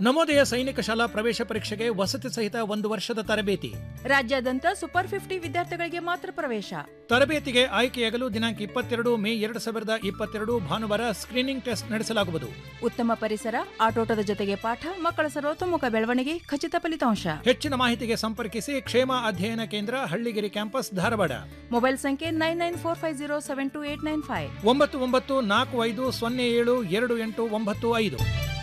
ನವೋದಯ ಸೈನಿಕ ಶಾಲಾ ಪ್ರವೇಶ ಪರೀಕ್ಷೆಗೆ ವಸತಿ ಸಹಿತ ಒಂದು ವರ್ಷದ ತರಬೇತಿ ರಾಜ್ಯಾದ್ಯಂತ ಸೂಪರ್ ಫಿಫ್ಟಿ ವಿದ್ಯಾರ್ಥಿಗಳಿಗೆ ಮಾತ್ರ ಪ್ರವೇಶ ತರಬೇತಿಗೆ ಆಯ್ಕೆಯಾಗಲು ದಿನಾಂಕ ಇಪ್ಪತ್ತೆರಡು ಮೇ ಎರಡು ಸಾವಿರದ ಇಪ್ಪತ್ತೆರಡು ಭಾನುವಾರ ಸ್ಕ್ರೀನಿಂಗ್ ಟೆಸ್ಟ್ ನಡೆಸಲಾಗುವುದು ಉತ್ತಮ ಪರಿಸರ ಆಟೋಟದ ಜೊತೆಗೆ ಪಾಠ ಮಕ್ಕಳ ಸರ್ವತೋಮುಖ ಬೆಳವಣಿಗೆ ಖಚಿತ ಫಲಿತಾಂಶ ಹೆಚ್ಚಿನ ಮಾಹಿತಿಗೆ ಸಂಪರ್ಕಿಸಿ ಕ್ಷೇಮ ಅಧ್ಯಯನ ಕೇಂದ್ರ ಹಳ್ಳಿಗಿರಿ ಕ್ಯಾಂಪಸ್ ಧಾರವಾಡ ಮೊಬೈಲ್ ಸಂಖ್ಯೆ nine nine four five zero seven two eight nine five ಒಂಬತ್ತು ಒಂಬತ್ತು ನಾಲ್ಕು ಐದು ಸೊನ್ನೆ ಏಳು ಎರಡು ಎಂಟು ಒಂಬತ್ತು ಐದು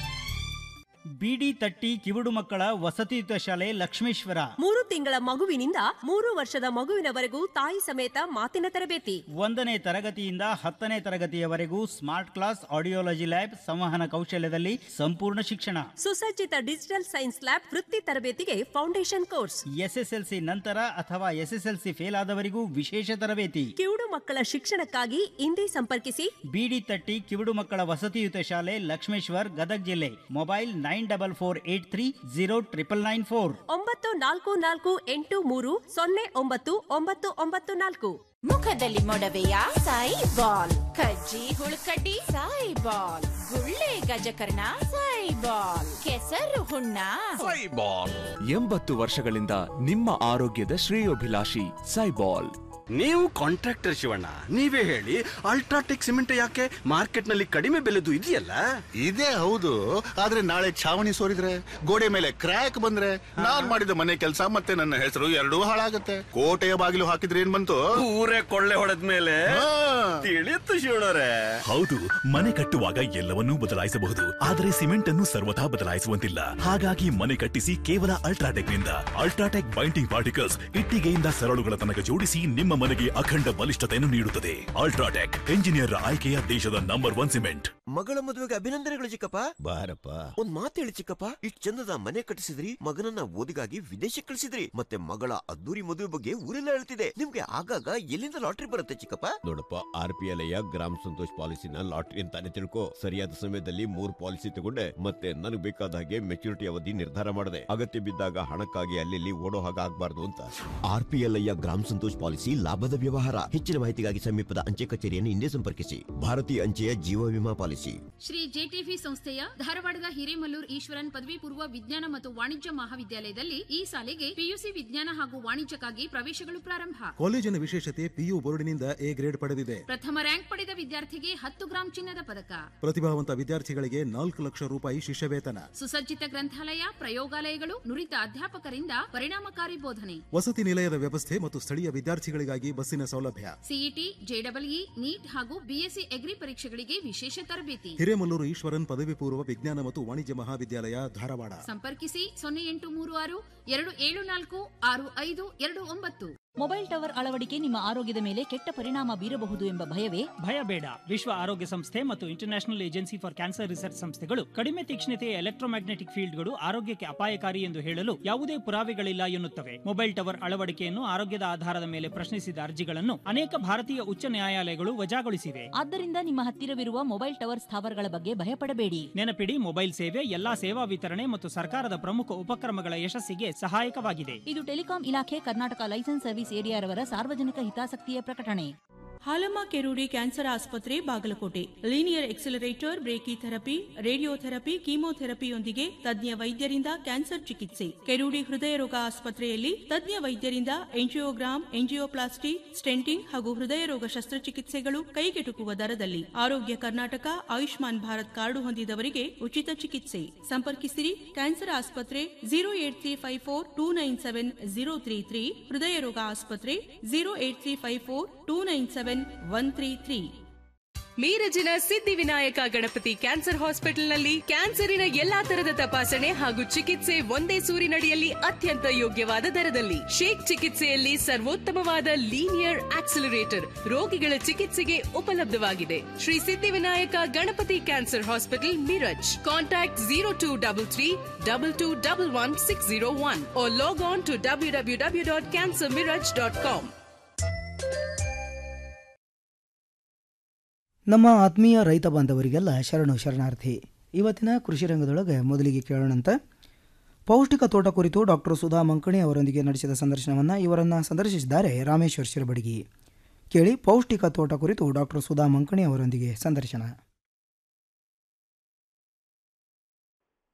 ಬಿಡಿ ತಟ್ಟಿ ಕಿವುಡು ಮಕ್ಕಳ ವಸತಿಯುತ ಶಾಲೆ ಲಕ್ಷ್ಮೇಶ್ವರ ಮೂರು ತಿಂಗಳ ಮಗುವಿನಿಂದ ಮೂರು ವರ್ಷದ ಮಗುವಿನವರೆಗೂ ತಾಯಿ ಸಮೇತ ಮಾತಿನ ತರಬೇತಿ ಒಂದನೇ ತರಗತಿಯಿಂದ ಹತ್ತನೇ ತರಗತಿಯವರೆಗೂ ಸ್ಮಾರ್ಟ್ ಕ್ಲಾಸ್ ಆಡಿಯೋಲಜಿ ಲ್ಯಾಬ್ ಸಂವಹನ ಕೌಶಲ್ಯದಲ್ಲಿ ಸಂಪೂರ್ಣ ಶಿಕ್ಷಣ ಸುಸಜ್ಜಿತ ಡಿಜಿಟಲ್ ಸೈನ್ಸ್ ಲ್ಯಾಬ್ ವೃತ್ತಿ ತರಬೇತಿಗೆ ಫೌಂಡೇಶನ್ ಕೋರ್ಸ್ ಎಸ್ಎಸ್ಎಲ್ಸಿ ನಂತರ ಅಥವಾ ಎಸ್ಎಸ್ಎಲ್ಸಿ ಫೇಲ್ ಆದವರಿಗೂ ವಿಶೇಷ ತರಬೇತಿ ಕಿವುಡು ಮಕ್ಕಳ ಶಿಕ್ಷಣಕ್ಕಾಗಿ ಇಂದೇ ಸಂಪರ್ಕಿಸಿ ಬಿಡಿ ತಟ್ಟಿ ಕಿವುಡು ಮಕ್ಕಳ ವಸತಿಯುತ ಶಾಲೆ ಲಕ್ಷ್ಮೇಶ್ವರ್ ಗದಗ್ ಜಿಲ್ಲೆ mobile nine double four eight three zero triple nine four ಒಂಬತ್ತು ನಾಲ್ಕು ನಾಲ್ಕು ಎಂಟು ಮೂರು ಸೊನ್ನೆ ಒಂಬತ್ತು ಒಂಬತ್ತು ಒಂಬತ್ತು ನಾಲ್ಕು ಮುಖದಲ್ಲಿ ಮೊಡವೆಯ ಸಾಯಿ ಬಾಲ್ ಕಜ್ಜಿ ಹುಳುಕಡ್ಡಿ ಸಾಯಿ ಬಾಲ್ ಗುಳ್ಳೆ ಗಜಕರ್ಣ ಸಾಯಿ ಬಾಲ್ ಕೆಸರು ಹುಣ್ಣ ಸೈಬಾಲ್ ಎಂಬತ್ತು ವರ್ಷಗಳಿಂದ ನಿಮ್ಮ ಆರೋಗ್ಯದ ಶ್ರೇಯೋಭಿಲಾಷಿ ಸೈಬಾಲ್ ನೀವು ಕಾಂಟ್ರಾಕ್ಟರ್ ಶಿವಣ್ಣ ನೀವೇ ಹೇಳಿ ಅಲ್ಟ್ರಾಟೆಕ್ ಸಿಮೆಂಟ್ ಯಾಕೆ ಮಾರ್ಕೆಟ್ ನಲ್ಲಿ ಕಡಿಮೆ ಬೆಲೆದು ಇದೆಯಲ್ಲ ಇದೇ ಹೌದು ಆದ್ರೆ ನಾಳೆ ಛಾವಣಿ ಸೋರಿದ್ರೆ ಗೋಡೆ ಮೇಲೆ ಕ್ರ್ಯಾಕ್ ಬಂದ್ರೆ ನಾನ್ ಮಾಡಿದ ಮನೆ ಕೆಲಸ ಮತ್ತೆ ನನ್ನ ಹೆಸರು ಎರಡೂ ಹಾಳಾಗತ್ತೆ ಕೋಟೆಯ ಬಾಗಿಲು ಹಾಕಿದ್ರೆ ಏನ್ ಬಂತು ಊರೇ ಕೊಳ್ಳೆ ಹೊಡೆದ ಮೇಲೆ ತಿಳಿಯುತ್ತು ಶಿವಣ್ಣರೇ ಹೌದು ಮನೆ ಕಟ್ಟುವಾಗ ಎಲ್ಲವನ್ನೂ ಬದಲಾಯಿಸಬಹುದು ಆದರೆ ಸಿಮೆಂಟ್ ಅನ್ನು ಸರ್ವಥಾ ಬದಲಾಯಿಸುವಂತಿಲ್ಲ ಹಾಗಾಗಿ ಮನೆ ಕಟ್ಟಿಸಿ ಕೇವಲ ಅಲ್ಟ್ರಾಟೆಕ್ ನಿಂದ ಅಲ್ಟ್ರಾಟೆಕ್ ಬೈಂಡಿಂಗ್ ಪಾರ್ಟಿಕಲ್ಸ್ ಇಟ್ಟಿಗೆಯಿಂದ ಸರಳುಗಳ ತನಕ ಜೋಡಿಸಿ ನಿಮ್ಮ ಮನೆಗೆ ಅಖಂಡ ಬಲಿಷ್ಠತೆಯನ್ನು ನೀಡುತ್ತದೆ ಅಲ್ಟ್ರಾಟೆಕ್ ಎಂಜಿನಿಯರ್ ಆಯ್ಕೆಯ ದೇಶದ ನಂಬರ್ ಒನ್ ಸಿಮೆಂಟ್ ಮಗಳ ಮದುವೆಗೆ ಅಭಿನಂದನೆಗಳು ಚಿಕ್ಕಪ್ಪ ಬಾರಪ್ಪ ಒಂದ್ ಮಾತು ಹೇಳಿ ಚಿಕ್ಕಪ್ಪ ಇಷ್ಟ್ ಚಂದದ ಮನೆ ಕಟ್ಟಿಸಿದ್ರಿ ಮಗನನ್ನ ಓದಿಗಾಗಿ ವಿದೇಶಕ್ಕೆ ಕಳಿಸಿದ್ರಿ ಮತ್ತೆ ಮಗಳ ಅದ್ದೂರಿ ಮದುವೆ ಬಗ್ಗೆ ಊರೆಲ್ಲ ಹೇಳ್ತಿದೆ ನಿಮ್ಗೆ ಆಗಾಗ ಎಲ್ಲಿಂದ ಲಾಟ್ರಿ ಬರುತ್ತೆ ಚಿಕ್ಕಪ್ಪ ನೋಡಪ್ಪ ಆರ್ ಪಿ ಎಲ್ ಗ್ರಾಮ ಸಂತೋಷ್ ಪಾಲಿಸಿನ ಲಾಟ್ರಿ ಅಂತಾನೆ ತಿಳ್ಕೊ ಸರಿಯಾದ ಸಮಯದಲ್ಲಿ ಮೂರ್ ಪಾಲಿಸಿ ತಗೊಂಡೆ ಮತ್ತೆ ನನಗೆ ಬೇಕಾದ ಹಾಗೆ ಮೆಚುರಿಟಿ ಅವಧಿ ನಿರ್ಧಾರ ಮಾಡಿದೆ ಅಗತ್ಯ ಬಿದ್ದಾಗ ಹಣಕ್ಕಾಗಿ ಅಲ್ಲಿ ಓಡೋ ಹಾಗೆ ಆಗ್ಬಾರ್ದು ಅಂತ ಆರ್ ಪಿ ಎಲ್ ಗ್ರಾಮ ಸಂತೋಷ್ ಪಾಲಿಸಿ ಲಾಭದ ವ್ಯವಹಾರ ಹೆಚ್ಚಿನ ಮಾಹಿತಿಗಾಗಿ ಸಮೀಪದ ಅಂಚೆ ಕಚೇರಿಯನ್ನು ಹಿಂದೆ ಸಂಪರ್ಕಿಸಿ ಭಾರತೀಯ ಅಂಚೆಯ ಜೀವ ವಿಮಾ ಪಾಲಿಸಿ ಶ್ರೀ ಜೆಟಿಫಿ ಸಂಸ್ಥೆಯ ಧಾರವಾಡದ ಹಿರೇಮಲ್ಲೂರ್ ಈಶ್ವರನ್ ಪದವಿ ಪೂರ್ವ ವಿಜ್ಞಾನ ಮತ್ತು ವಾಣಿಜ್ಯ ಮಹಾವಿದ್ಯಾಲಯದಲ್ಲಿ ಈ ಸಾಲಿಗೆ ಪಿಯುಸಿ ವಿಜ್ಞಾನ ಹಾಗೂ ವಾಣಿಜ್ಯಕ್ಕಾಗಿ ಪ್ರವೇಶಗಳು ಪ್ರಾರಂಭ ಕಾಲೇಜಿನ ವಿಶೇಷತೆ ಪಿಯು ಬೋರ್ಡಿನಿಂದ ಎ ಗ್ರೇಡ್ ಪಡೆದಿದೆ ಪ್ರಥಮ ರ್ಯಾಂಕ್ ಪಡೆದ ವಿದ್ಯಾರ್ಥಿಗೆ ಹತ್ತು ಗ್ರಾಂ ಚಿನ್ನದ ಪದಕ ಪ್ರತಿಭಾವಂತ ವಿದ್ಯಾರ್ಥಿಗಳಿಗೆ ನಾಲ್ಕು ಲಕ್ಷ ರೂಪಾಯಿ ಶಿಷ್ಯ ವೇತನ ಸುಸಜ್ಜಿತ ಗ್ರಂಥಾಲಯ ಪ್ರಯೋಗಾಲಯಗಳು ನುರಿತ ಅಧ್ಯಾಪಕರಿಂದ ಪರಿಣಾಮಕಾರಿ ಬೋಧನೆ ವಸತಿ ನಿಲಯದ ವ್ಯವಸ್ಥೆ ಮತ್ತು ಸ್ಥಳೀಯ ವಿದ್ಯಾರ್ಥಿಗಳಿಗಾಗಿ ಬಸ್ಸಿನ ಸೌಲಭ್ಯ ಸಿಇಟಿ ಜೆಡಬ್ಲ್ಇ ನೀಟ್ ಹಾಗೂ ಬಿಎಸ್ಸಿ ಎಗ್ರಿ ಪರೀಕ್ಷೆಗಳಿಗೆ ವಿಶೇಷ ತರಬೇತಿ ಹಿರೇಮಲ್ಲೂರು ಈಶ್ವರನ್ ಪದವಿ ಪೂರ್ವ ವಿಜ್ಞಾನ ಮತ್ತು ವಾಣಿಜ್ಯ ಮಹಾವಿದ್ಯಾಲಯ ಧಾರವಾಡ ಸಂಪರ್ಕಿಸಿ ಸೊನ್ನೆ ಎಂಟು ಮೂರು ಆರು ಎರಡು ಏಳು ನಾಲ್ಕು ಆರು ಐದು ಎರಡು ಒಂಬತ್ತು ಮೊಬೈಲ್ ಟವರ್ ಅಳವಡಿಕೆ ನಿಮ್ಮ ಆರೋಗ್ಯದ ಮೇಲೆ ಕೆಟ್ಟ ಪರಿಣಾಮ ಬೀರಬಹುದು ಎಂಬ ಭಯವೇ ಭಯ ಬೇಡ ವಿಶ್ವ ಆರೋಗ್ಯ ಸಂಸ್ಥೆ ಮತ್ತು international agency for cancer research ಸಂಸ್ಥೆಗಳು ಕಡಿಮೆ ತೀಕ್ಷ್ಣತೆಯ ಎಲೆಕ್ಟ್ರೋಮ್ಯಾಗ್ನೆಟಿಕ್ ಫೀಲ್ಡ್ಗಳು ಆರೋಗ್ಯಕ್ಕೆ ಅಪಾಯಕಾರಿ ಎಂದು ಹೇಳಲು ಯಾವುದೇ ಪುರಾವೆಗಳಿಲ್ಲ ಎನ್ನುತ್ತವೆ ಮೊಬೈಲ್ ಟವರ್ ಅಳವಡಿಕೆಯನ್ನು ಆರೋಗ್ಯದ ಆಧಾರದ ಮೇಲೆ ಪ್ರಶ್ನಿಸಿದ ಅರ್ಜಿಗಳನ್ನು ಅನೇಕ ಭಾರತೀಯ ಉಚ್ಚ ನ್ಯಾಯಾಲಯಗಳು ವಜಾಗೊಳಿಸಿವೆ ಆದ್ದರಿಂದ ನಿಮ್ಮ ಹತ್ತಿರವಿರುವ ಮೊಬೈಲ್ ಟವರ್ ಸ್ಥಾವರಗಳ ಬಗ್ಗೆ ಭಯಪಡಬೇಡಿ ನೆನಪಿಡಿ ಮೊಬೈಲ್ ಸೇವೆ ಎಲ್ಲಾ ಸೇವಾ ವಿತರಣೆ ಮತ್ತು ಸರ್ಕಾರದ ಪ್ರಮುಖ ಉಪಕ್ರಮಗಳ ಯಶಸ್ಸಿಗೆ ಸಹಾಯಕವಾಗಿದೆ ಇದು ಟೆಲಿಕಾಂ ಇಲಾಖೆ ಕರ್ನಾಟಕ ಲೈಸೆನ್ಸ್ ಸರ್ವಿಸ್ ಏರಿಯಾರವರ ಸಾರ್ವಜನಿಕ ಹಿತಾಸಕ್ತಿಯ ಪ್ರಕಟಣೆ ಹಾಲಮ್ಮ ಕೆರೂಡಿ ಕ್ಯಾನ್ಸರ್ ಆಸ್ಪತ್ರೆ Bagalkot linear accelerator brachytherapy radiotherapy ಕೀಮೋಥೆರಪಿಯೊಂದಿಗೆ ತಜ್ಞ ವೈದ್ಯರಿಂದ ಕ್ಯಾನ್ಸರ್ ಚಿಕಿತ್ಸೆ ಕೆರೂಡಿ ಹೃದಯ ರೋಗ ಆಸ್ಪತ್ರೆಯಲ್ಲಿ ತಜ್ಞ ವೈದ್ಯರಿಂದ ಎಂಜಿಯೋಗ್ರಾಮ್ ಎಂಜಿಯೋಪ್ಲಾಸ್ಟಿ ಸ್ಟೆಂಟಿಂಗ್ ಹಾಗೂ ಹೃದಯ ರೋಗ ಶಸ್ತ್ರಚಿಕಿತ್ಸೆಗಳು ಕೈಗೆಟುಕುವ ದರದಲ್ಲಿ ಆರೋಗ್ಯ ಕರ್ನಾಟಕ ಆಯುಷ್ಮಾನ್ ಭಾರತ್ ಕಾರ್ಡು ಹೊಂದಿದವರಿಗೆ ಉಚಿತ ಚಿಕಿತ್ಸೆ ಸಂಪರ್ಕಿಸಿರಿ ಕ್ಯಾನ್ಸರ್ ಆಸ್ಪತ್ರೆ zero eight three five four two nine seven zero three three ಹೃದಯ ರೋಗ ಆಸ್ಪತ್ರೆ zero eight three five four two nine seven one three three ಮೀರಜಿನ ಸಿದ್ಧಿವಿನಾಯಕ ಗಣಪತಿ ಕ್ಯಾನ್ಸರ್ ಹಾಸ್ಪಿಟಲ್ನಲ್ಲಿ ಕ್ಯಾನ್ಸರಿನ ಎಲ್ಲಾ ತರದ ತಪಾಸಣೆ ಹಾಗೂ ಚಿಕಿತ್ಸೆ ಒಂದೇ ಸೂರಿನಡಿಯಲ್ಲಿ ಅತ್ಯಂತ ಯೋಗ್ಯವಾದ ದರದಲ್ಲಿ ಶೇಕ್ ಚಿಕಿತ್ಸೆಯಲ್ಲಿ ಸರ್ವೋತ್ತಮವಾದ ಲೀನಿಯರ್ ಆಕ್ಸಿಲರೇಟರ್ ರೋಗಿಗಳ ಚಿಕಿತ್ಸೆಗೆ ಉಪಲಬ್ಧವಾಗಿದೆ Shri Siddhivinayak Ganapati cancer hospital Miraj contact zero two double three double two double one six zero one log on to W W W dot cancer Miraj dot com ನಮ್ಮ ಆತ್ಮೀಯ ರೈತ ಬಾಂಧವರಿಗೆಲ್ಲ ಶರಣು ಶರಣಾರ್ಥಿ ಇವತ್ತಿನ ಕೃಷಿ ರಂಗದೊಳಗೆ ಮೊದಲಿಗೆ ಕೇಳೋಣಂತ ಪೌಷ್ಟಿಕ ತೋಟ ಕುರಿತು ಡಾಕ್ಟರ್ ಸುಧಾ ಮಂಕಣಿ ಅವರೊಂದಿಗೆ ನಡೆಸಿದ ಸಂದರ್ಶನವನ್ನು ಇವರನ್ನು ಸಂದರ್ಶಿಸಿದ್ದಾರೆ ರಾಮೇಶ್ವರ್ ಶಿರಬಡಗಿ ಕೇಳಿ ಪೌಷ್ಟಿಕ ತೋಟ ಕುರಿತು ಡಾಕ್ಟರ್ ಸುಧಾ ಮಂಕಣಿ ಅವರೊಂದಿಗೆ ಸಂದರ್ಶನ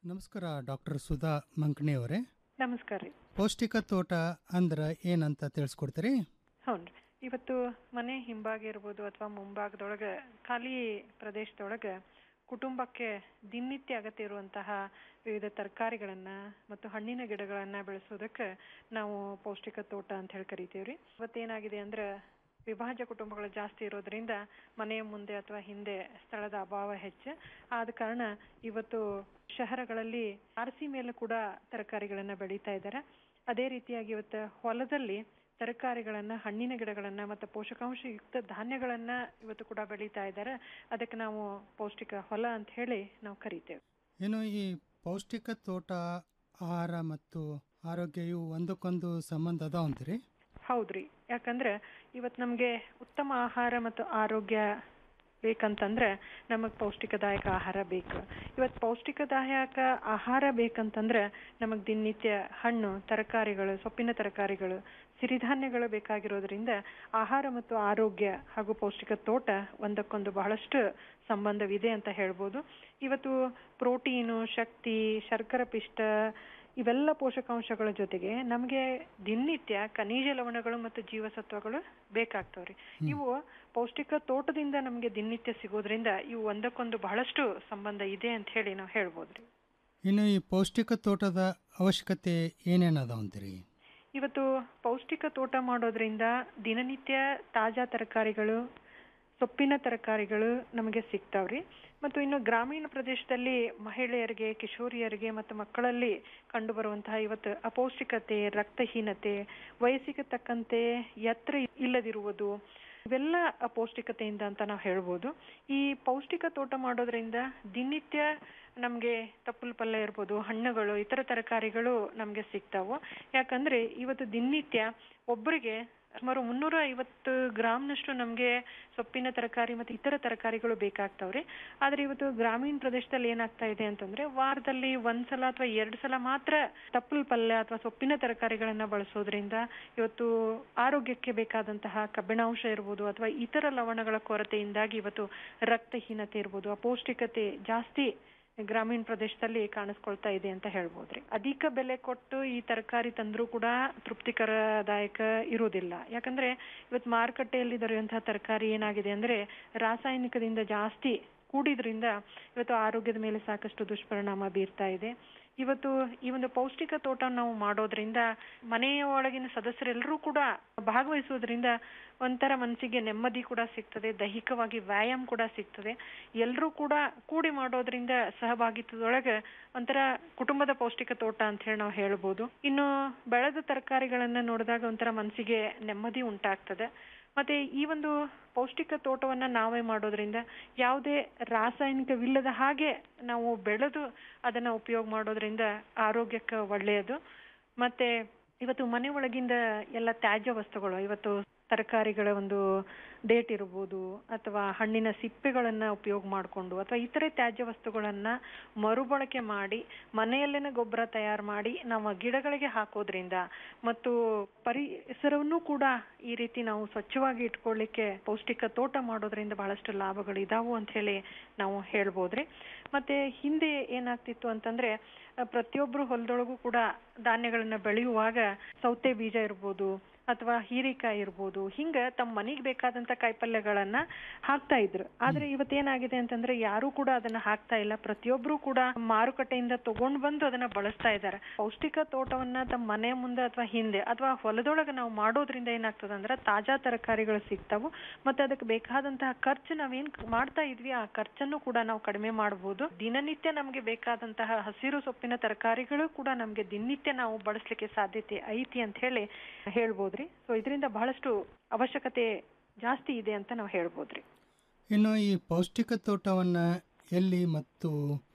ನಮಸ್ಕಾರ ಡಾಕ್ಟರ್ ಸುಧಾ ಮಂಕಣಿ ಅವರೇ ನಮಸ್ಕಾರ ರೀ ಪೌಷ್ಟಿಕ ತೋಟ ಅಂದ್ರೆ ಏನಂತ ತಿಳಿಸ್ಕೊಡ್ತೀರಿ ಹ್ಞೂ ರೀ ಇವತ್ತು ಮನೆ ಹಿಂಭಾಗ ಇರ್ಬೋದು ಅಥವಾ ಮುಂಭಾಗದೊಳಗೆ ಖಾಲಿ ಪ್ರದೇಶದೊಳಗೆ ಕುಟುಂಬಕ್ಕೆ ದಿನನಿತ್ಯ ಅಗತ್ಯ ಇರುವಂತಹ ವಿವಿಧ ತರಕಾರಿಗಳನ್ನ ಮತ್ತು ಹಣ್ಣಿನ ಗಿಡಗಳನ್ನ ಬೆಳೆಸೋದಕ್ಕೆ ನಾವು ಪೌಷ್ಟಿಕ ತೋಟ ಅಂತ ಹೇಳಿ ಕರಿತೀವಿ ರೀ ಇವತ್ತೇನಾಗಿದೆ ಅಂದ್ರೆ ವಿಭಾಜ್ಯ ಕುಟುಂಬಗಳು ಜಾಸ್ತಿ ಇರೋದ್ರಿಂದ ಮನೆಯ ಮುಂದೆ ಅಥವಾ ಹಿಂದೆ ಸ್ಥಳದ ಅಭಾವ ಹೆಚ್ಚು ಆದ ಕಾರಣ ಇವತ್ತು ಶಹರಗಳಲ್ಲಿ ಅರಸಿ ಮೇಲೆ ಕೂಡ ತರಕಾರಿಗಳನ್ನ ಬೆಳೀತಾ ಇದ್ದಾರೆ ಅದೇ ರೀತಿಯಾಗಿ ಇವತ್ತು ಹೊಲದಲ್ಲಿ ತರಕಾರಿಗಳನ್ನ ಹಣ್ಣಿನ ಗಿಡಗಳನ್ನ ಮತ್ತು ಪೋಷಕಾಂಶಯುಕ್ತ ಧಾನ್ಯಗಳನ್ನ ಇವತ್ತು ಕೂಡ ಬೆಳೀತಾ ಇದ್ದಾರೆ ಅದಕ್ಕೆ ನಾವು ಪೌಷ್ಟಿಕ ಹೊಲ ಅಂತ ಹೇಳಿ ನಾವು ಕರಿತೇವೆ ಏನು ಈ ಪೌಷ್ಟಿಕ ತೋಟ ಆಹಾರ ಮತ್ತು ಆರೋಗ್ಯ ಇವು ಒಂದಕ್ಕೊಂದು ಸಂಬಂಧ ಅದಾವ ಅಂತೀರಿ ಹೌದ್ರಿ ಯಾಕಂದ್ರೆ ಇವತ್ತು ನಮಗೆ ಉತ್ತಮ ಆಹಾರ ಮತ್ತು ಆರೋಗ್ಯ ಬೇಕಂತಂದ್ರೆ ನಮಗೆ ಪೌಷ್ಟಿಕದಾಯಕ ಆಹಾರ ಬೇಕು ಇವತ್ತು ಪೌಷ್ಟಿಕದಾಯಕ ಆಹಾರ ಬೇಕಂತಂದ್ರೆ ನಮಗೆ ದಿನನಿತ್ಯ ಹಣ್ಣು ತರಕಾರಿಗಳು ಸೊಪ್ಪಿನ ತರಕಾರಿಗಳು ಸಿರಿಧಾನ್ಯಗಳು ಬೇಕಾಗಿರೋದ್ರಿಂದ ಆಹಾರ ಮತ್ತು ಆರೋಗ್ಯ ಹಾಗೂ ಪೌಷ್ಟಿಕ ತೋಟ ಒಂದಕ್ಕೊಂದು ಬಹಳಷ್ಟು ಸಂಬಂಧವಿದೆ ಅಂತ ಹೇಳ್ಬೋದು ಇವತ್ತು ಪ್ರೋಟೀನು ಶಕ್ತಿ ಶರ್ಕರ ಪಿಷ್ಟ ಇವೆಲ್ಲ ಪೋಷಕಾಂಶಗಳ ಜೊತೆಗೆ ನಮಗೆ ದಿನನಿತ್ಯ ಖನಿಜ ಲವಣಗಳು ಮತ್ತು ಜೀವಸತ್ವಗಳು ಬೇಕಾಗ್ತಾವ್ರಿ ಇವು ಪೌಷ್ಟಿಕ ತೋಟದಿಂದ ನಮಗೆ ದಿನನಿತ್ಯ ಸಿಗೋದ್ರಿಂದ ಇವು ಒಂದಕ್ಕೊಂದು ಬಹಳಷ್ಟು ಸಂಬಂಧ ಇದೆ ಅಂತ ಹೇಳಿ ನಾವು ಹೇಳ್ಬೋದ್ರಿ ಇನ್ನು ಈ ಪೌಷ್ಟಿಕ ತೋಟದ ಅವಶ್ಯಕತೆ ಏನೇನು ಅದಾವ ಅಂತೀರಿ ಇವತ್ತು ಪೌಷ್ಟಿಕ ತೋಟ ಮಾಡೋದ್ರಿಂದ ದಿನನಿತ್ಯ ತಾಜಾ ತರಕಾರಿಗಳು ಸೊಪ್ಪಿನ ತರಕಾರಿಗಳು ನಮಗೆ ಸಿಗ್ತಾವ್ರಿ ಮತ್ತು ಇನ್ನು ಗ್ರಾಮೀಣ ಪ್ರದೇಶದಲ್ಲಿ ಮಹಿಳೆಯರಿಗೆ ಕಿಶೋರಿಯರಿಗೆ ಮತ್ತು ಮಕ್ಕಳಲ್ಲಿ ಕಂಡುಬರುವಂತಹ ಇವತ್ತು ಅಪೌಷ್ಟಿಕತೆ ರಕ್ತಹೀನತೆ ವಯಸ್ಸಿಗೆ ತಕ್ಕಂತೆ ಎತ್ತರ ಇಲ್ಲದಿರುವುದು ಇವೆಲ್ಲ ಅಪೌಷ್ಟಿಕತೆಯಿಂದ ಅಂತ ನಾವು ಹೇಳ್ಬೋದು ಈ ಪೌಷ್ಟಿಕ ತೋಟ ಮಾಡೋದ್ರಿಂದ ದಿನನಿತ್ಯ ನಮಗೆ ತಪ್ಪಲ್ ಪಲ್ಯ ಇರ್ಬೋದು ಹಣ್ಣುಗಳು ಇತರ ತರಕಾರಿಗಳು ನಮಗೆ ಸಿಗ್ತಾವು ಯಾಕಂದ್ರೆ ಇವತ್ತು ದಿನನಿತ್ಯ ಒಬ್ಬರಿಗೆ ಸುಮಾರು ಮುನ್ನೂರ ಐವತ್ತು ಗ್ರಾಮ್ನಷ್ಟು ನಮಗೆ ಸೊಪ್ಪಿನ ತರಕಾರಿ ಮತ್ತು ಇತರ ತರಕಾರಿಗಳು ಬೇಕಾಗ್ತಾವ್ರಿ ಆದ್ರೆ ಇವತ್ತು ಗ್ರಾಮೀಣ ಪ್ರದೇಶದಲ್ಲಿ ಏನಾಗ್ತಾ ಇದೆ ಅಂತಂದ್ರೆ ವಾರದಲ್ಲಿ ಒಂದ್ಸಲ ಅಥವಾ ಎರಡು ಸಲ ಮಾತ್ರ ತಪ್ಪಲ್ ಪಲ್ಯ ಅಥವಾ ಸೊಪ್ಪಿನ ತರಕಾರಿಗಳನ್ನ ಬಳಸೋದ್ರಿಂದ ಇವತ್ತು ಆರೋಗ್ಯಕ್ಕೆ ಬೇಕಾದಂತಹ ಕಬ್ಬಿಣಾಂಶ ಇರ್ಬೋದು ಅಥವಾ ಇತರ ಲವಣಗಳ ಕೊರತೆಯಿಂದಾಗಿ ಇವತ್ತು ರಕ್ತಹೀನತೆ ಇರ್ಬೋದು ಅಪೌಷ್ಟಿಕತೆ ಜಾಸ್ತಿ ಗ್ರಾಮೀಣ ಪ್ರದೇಶದಲ್ಲಿ ಕಾಣಿಸ್ಕೊಳ್ತಾ ಇದೆ ಅಂತ ಹೇಳ್ಬೋದ್ರಿ ಅಧಿಕ ಬೆಲೆ ಕೊಟ್ಟು ಈ ತರಕಾರಿ ತಂದ್ರೂ ಕೂಡ ತೃಪ್ತಿಕರದಾಯಕ ಇರುವುದಿಲ್ಲ ಯಾಕಂದ್ರೆ ಇವತ್ತು ಮಾರುಕಟ್ಟೆಯಲ್ಲಿ ದೊರೆಯುವಂತಹ ತರಕಾರಿ ಏನಾಗಿದೆ ಅಂದ್ರೆ ರಾಸಾಯನಿಕದಿಂದ ಜಾಸ್ತಿ ಕೂಡಿದ್ರಿಂದ ಇವತ್ತು ಆರೋಗ್ಯದ ಮೇಲೆ ಸಾಕಷ್ಟು ದುಷ್ಪರಿಣಾಮ ಬೀರ್ತಾ ಇದೆ ಇವತ್ತು ಈ ಒಂದು ಪೌಷ್ಟಿಕ ತೋಟ ನಾವು ಮಾಡೋದ್ರಿಂದ ಮನೆಯ ಒಳಗಿನ ಸದಸ್ಯರೆಲ್ಲರೂ ಕೂಡ ಭಾಗವಹಿಸೋದ್ರಿಂದ ಒಂಥರ ಮನಸ್ಸಿಗೆ ನೆಮ್ಮದಿ ಕೂಡ ಸಿಗ್ತದೆ ದೈಹಿಕವಾಗಿ ವ್ಯಾಯಾಮ ಕೂಡ ಸಿಗ್ತದೆ ಎಲ್ಲರೂ ಕೂಡ ಕೂಡಿ ಮಾಡೋದ್ರಿಂದ ಸಹಭಾಗಿತ್ವದೊಳಗೆ ಒಂಥರ ಕುಟುಂಬದ ಪೌಷ್ಟಿಕ ತೋಟ ಅಂತ ಹೇಳಿ ನಾವು ಹೇಳ್ಬೋದು ಇನ್ನು ಬೆಳೆದ ತರಕಾರಿಗಳನ್ನ ನೋಡಿದಾಗ ಒಂಥರ ಮನಸ್ಸಿಗೆ ನೆಮ್ಮದಿ ಉಂಟಾಗ್ತದೆ ಮತ್ತೆ ಈ ಒಂದು ಪೌಷ್ಟಿಕ ತೋಟವನ್ನ ನಾವೇ ಮಾಡೋದ್ರಿಂದ ಯಾವುದೇ ರಾಸಾಯನಿಕವಿಲ್ಲದ ಹಾಗೆ ನಾವು ಬೆಳೆದು ಅದನ್ನ ಉಪಯೋಗ ಮಾಡೋದ್ರಿಂದ ಆರೋಗ್ಯಕ್ಕೆ ಒಳ್ಳೆಯದು ಮತ್ತೆ ಇವತ್ತು ಮನೆ ಒಳಗಿಂದ ಎಲ್ಲ ತ್ಯಾಜ್ಯ ವಸ್ತುಗಳು ಇವತ್ತು ತರಕಾರಿಗಳ ಒಂದು ಡೇಟ್ ಇರ್ಬೋದು ಅಥವಾ ಹಣ್ಣಿನ ಸಿಪ್ಪೆಗಳನ್ನ ಉಪಯೋಗ ಮಾಡಿಕೊಂಡು ಅಥವಾ ಇತರೆ ತ್ಯಾಜ್ಯ ವಸ್ತುಗಳನ್ನ ಮರುಬಳಕೆ ಮಾಡಿ ಮನೆಯಲ್ಲೇನೆ ಗೊಬ್ಬರ ತಯಾರು ಮಾಡಿ ನಾವು ಗಿಡಗಳಿಗೆ ಹಾಕೋದ್ರಿಂದ ಮತ್ತು ಪರಿಸರವನ್ನು ಕೂಡ ಈ ರೀತಿ ನಾವು ಸ್ವಚ್ಛವಾಗಿ ಇಟ್ಕೊಳ್ಳಿಕ್ಕೆ ಪೌಷ್ಟಿಕ ತೋಟ ಮಾಡೋದ್ರಿಂದ ಬಹಳಷ್ಟು ಲಾಭಗಳು ಇದಾವು ಅಂತ ಹೇಳಿ ನಾವು ಹೇಳ್ಬೋದ್ರಿ ಮತ್ತೆ ಹಿಂದೆ ಏನಾಗ್ತಿತ್ತು ಅಂತಂದ್ರೆ ಪ್ರತಿಯೊಬ್ರು ಹೊಲದೊಳಗೂ ಕೂಡ ಧಾನ್ಯಗಳನ್ನ ಬೆಳೆಯುವಾಗ ಸೌತೆ ಬೀಜ ಇರ್ಬೋದು ಅಥವಾ ಹೀರೆಕಾಯಿ ಇರ್ಬೋದು ಹಿಂಗ ತಮ್ಮ ಮನೆಗೆ ಬೇಕಾದಂತ ಕಾಯಿಪಲ್ಯಗಳನ್ನ ಹಾಕ್ತಾ ಇದ್ರು ಆದ್ರೆ ಇವತ್ತೇನಾಗಿದೆ ಅಂತಂದ್ರೆ ಯಾರು ಕೂಡ ಅದನ್ನ ಹಾಕ್ತಾ ಇಲ್ಲ ಪ್ರತಿಯೊಬ್ರು ಕೂಡ ಮಾರುಕಟ್ಟೆಯಿಂದ ತಗೊಂಡ್ ಬಂದು ಅದನ್ನ ಬಳಸ್ತಾ ಇದ್ದಾರೆ ಪೌಷ್ಟಿಕ ತೋಟವನ್ನ ತಮ್ಮ ಮನೆ ಮುಂದೆ ಅಥವಾ ಹಿಂದೆ ಅಥವಾ ಹೊಲದೊಳಗೆ ನಾವು ಮಾಡೋದ್ರಿಂದ ಏನಾಗ್ತದೆ ಅಂದ್ರೆ ತಾಜಾ ತರಕಾರಿಗಳು ಸಿಗ್ತಾವು ಮತ್ತೆ ಅದಕ್ಕೆ ಬೇಕಾದಂತಹ ಖರ್ಚು ನಾವೇನ್ ಮಾಡ್ತಾ ಇದ್ವಿ ಆ ಖರ್ಚನ್ನು ಕೂಡ ನಾವು ಕಡಿಮೆ ಮಾಡಬಹುದು ದಿನನಿತ್ಯ ನಮ್ಗೆ ಬೇಕಾದಂತಹ ಹಸಿರು ಸೊಪ್ಪಿನ ತರಕಾರಿಗಳು ಕೂಡ ನಮ್ಗೆ ದಿನನಿತ್ಯ ನಾವು ಬಳಸಲಿಕ್ಕೆ ಸಾಧ್ಯತೆ ಐತಿ ಅಂತ ಹೇಳಿ ಹೇಳ್ಬೋದ್ರಿ ಸೊ ಇದರಿಂದ ಬಹಳಷ್ಟು ಅವಶ್ಯಕತೆ ಜಾಸ್ತಿ ಇದೆ ಅಂತ ನಾವು ಹೇಳ್ಬೋದ್ರಿ ಇನ್ನು ಈ ಪೌಷ್ಟಿಕ ತೋಟವನ್ನು ಎಲ್ಲಿ ಮತ್ತು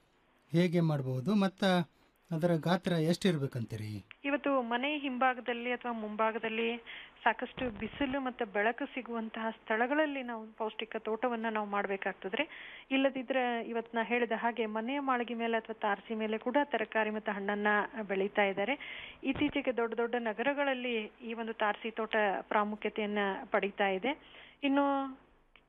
ಹೇಗೆ ಮಾಡಬಹುದು ಮತ್ತು ಅದರ ಗಾತ್ರ ಎಷ್ಟಿರ್ಬೇಕಂತೀರಿ ಇವತ್ತು ಮನೆ ಹಿಂಭಾಗದಲ್ಲಿ ಅಥವಾ ಮುಂಭಾಗದಲ್ಲಿ ಸಾಕಷ್ಟು ಬಿಸಿಲು ಮತ್ತೆ ಬೆಳಕು ಸಿಗುವಂತಹ ಸ್ಥಳಗಳಲ್ಲಿ ನಾವು ಪೌಷ್ಟಿಕ ತೋಟವನ್ನ ನಾವು ಮಾಡ್ಬೇಕಾಗ್ತದ್ರಿ ಇಲ್ಲದಿದ್ರೆ ಇವತ್ತು ನಾ ಹೇಳಿದ ಹಾಗೆ ಮನೆಯ ಮಾಳಿಗೆ ಮೇಲೆ ಅಥವಾ ತಾರಸಿ ಮೇಲೆ ಕೂಡ ತರಕಾರಿ ಮತ್ತು ಹಣ್ಣನ್ನ ಬೆಳೀತಾ ಇದ್ದಾರೆ ಇತ್ತೀಚೆಗೆ ದೊಡ್ಡ ದೊಡ್ಡ ನಗರಗಳಲ್ಲಿ ಈ ಒಂದು ತಾರಸಿ ತೋಟ ಪ್ರಾಮುಖ್ಯತೆಯನ್ನ ಪಡೀತಾ ಇದೆ ಇನ್ನು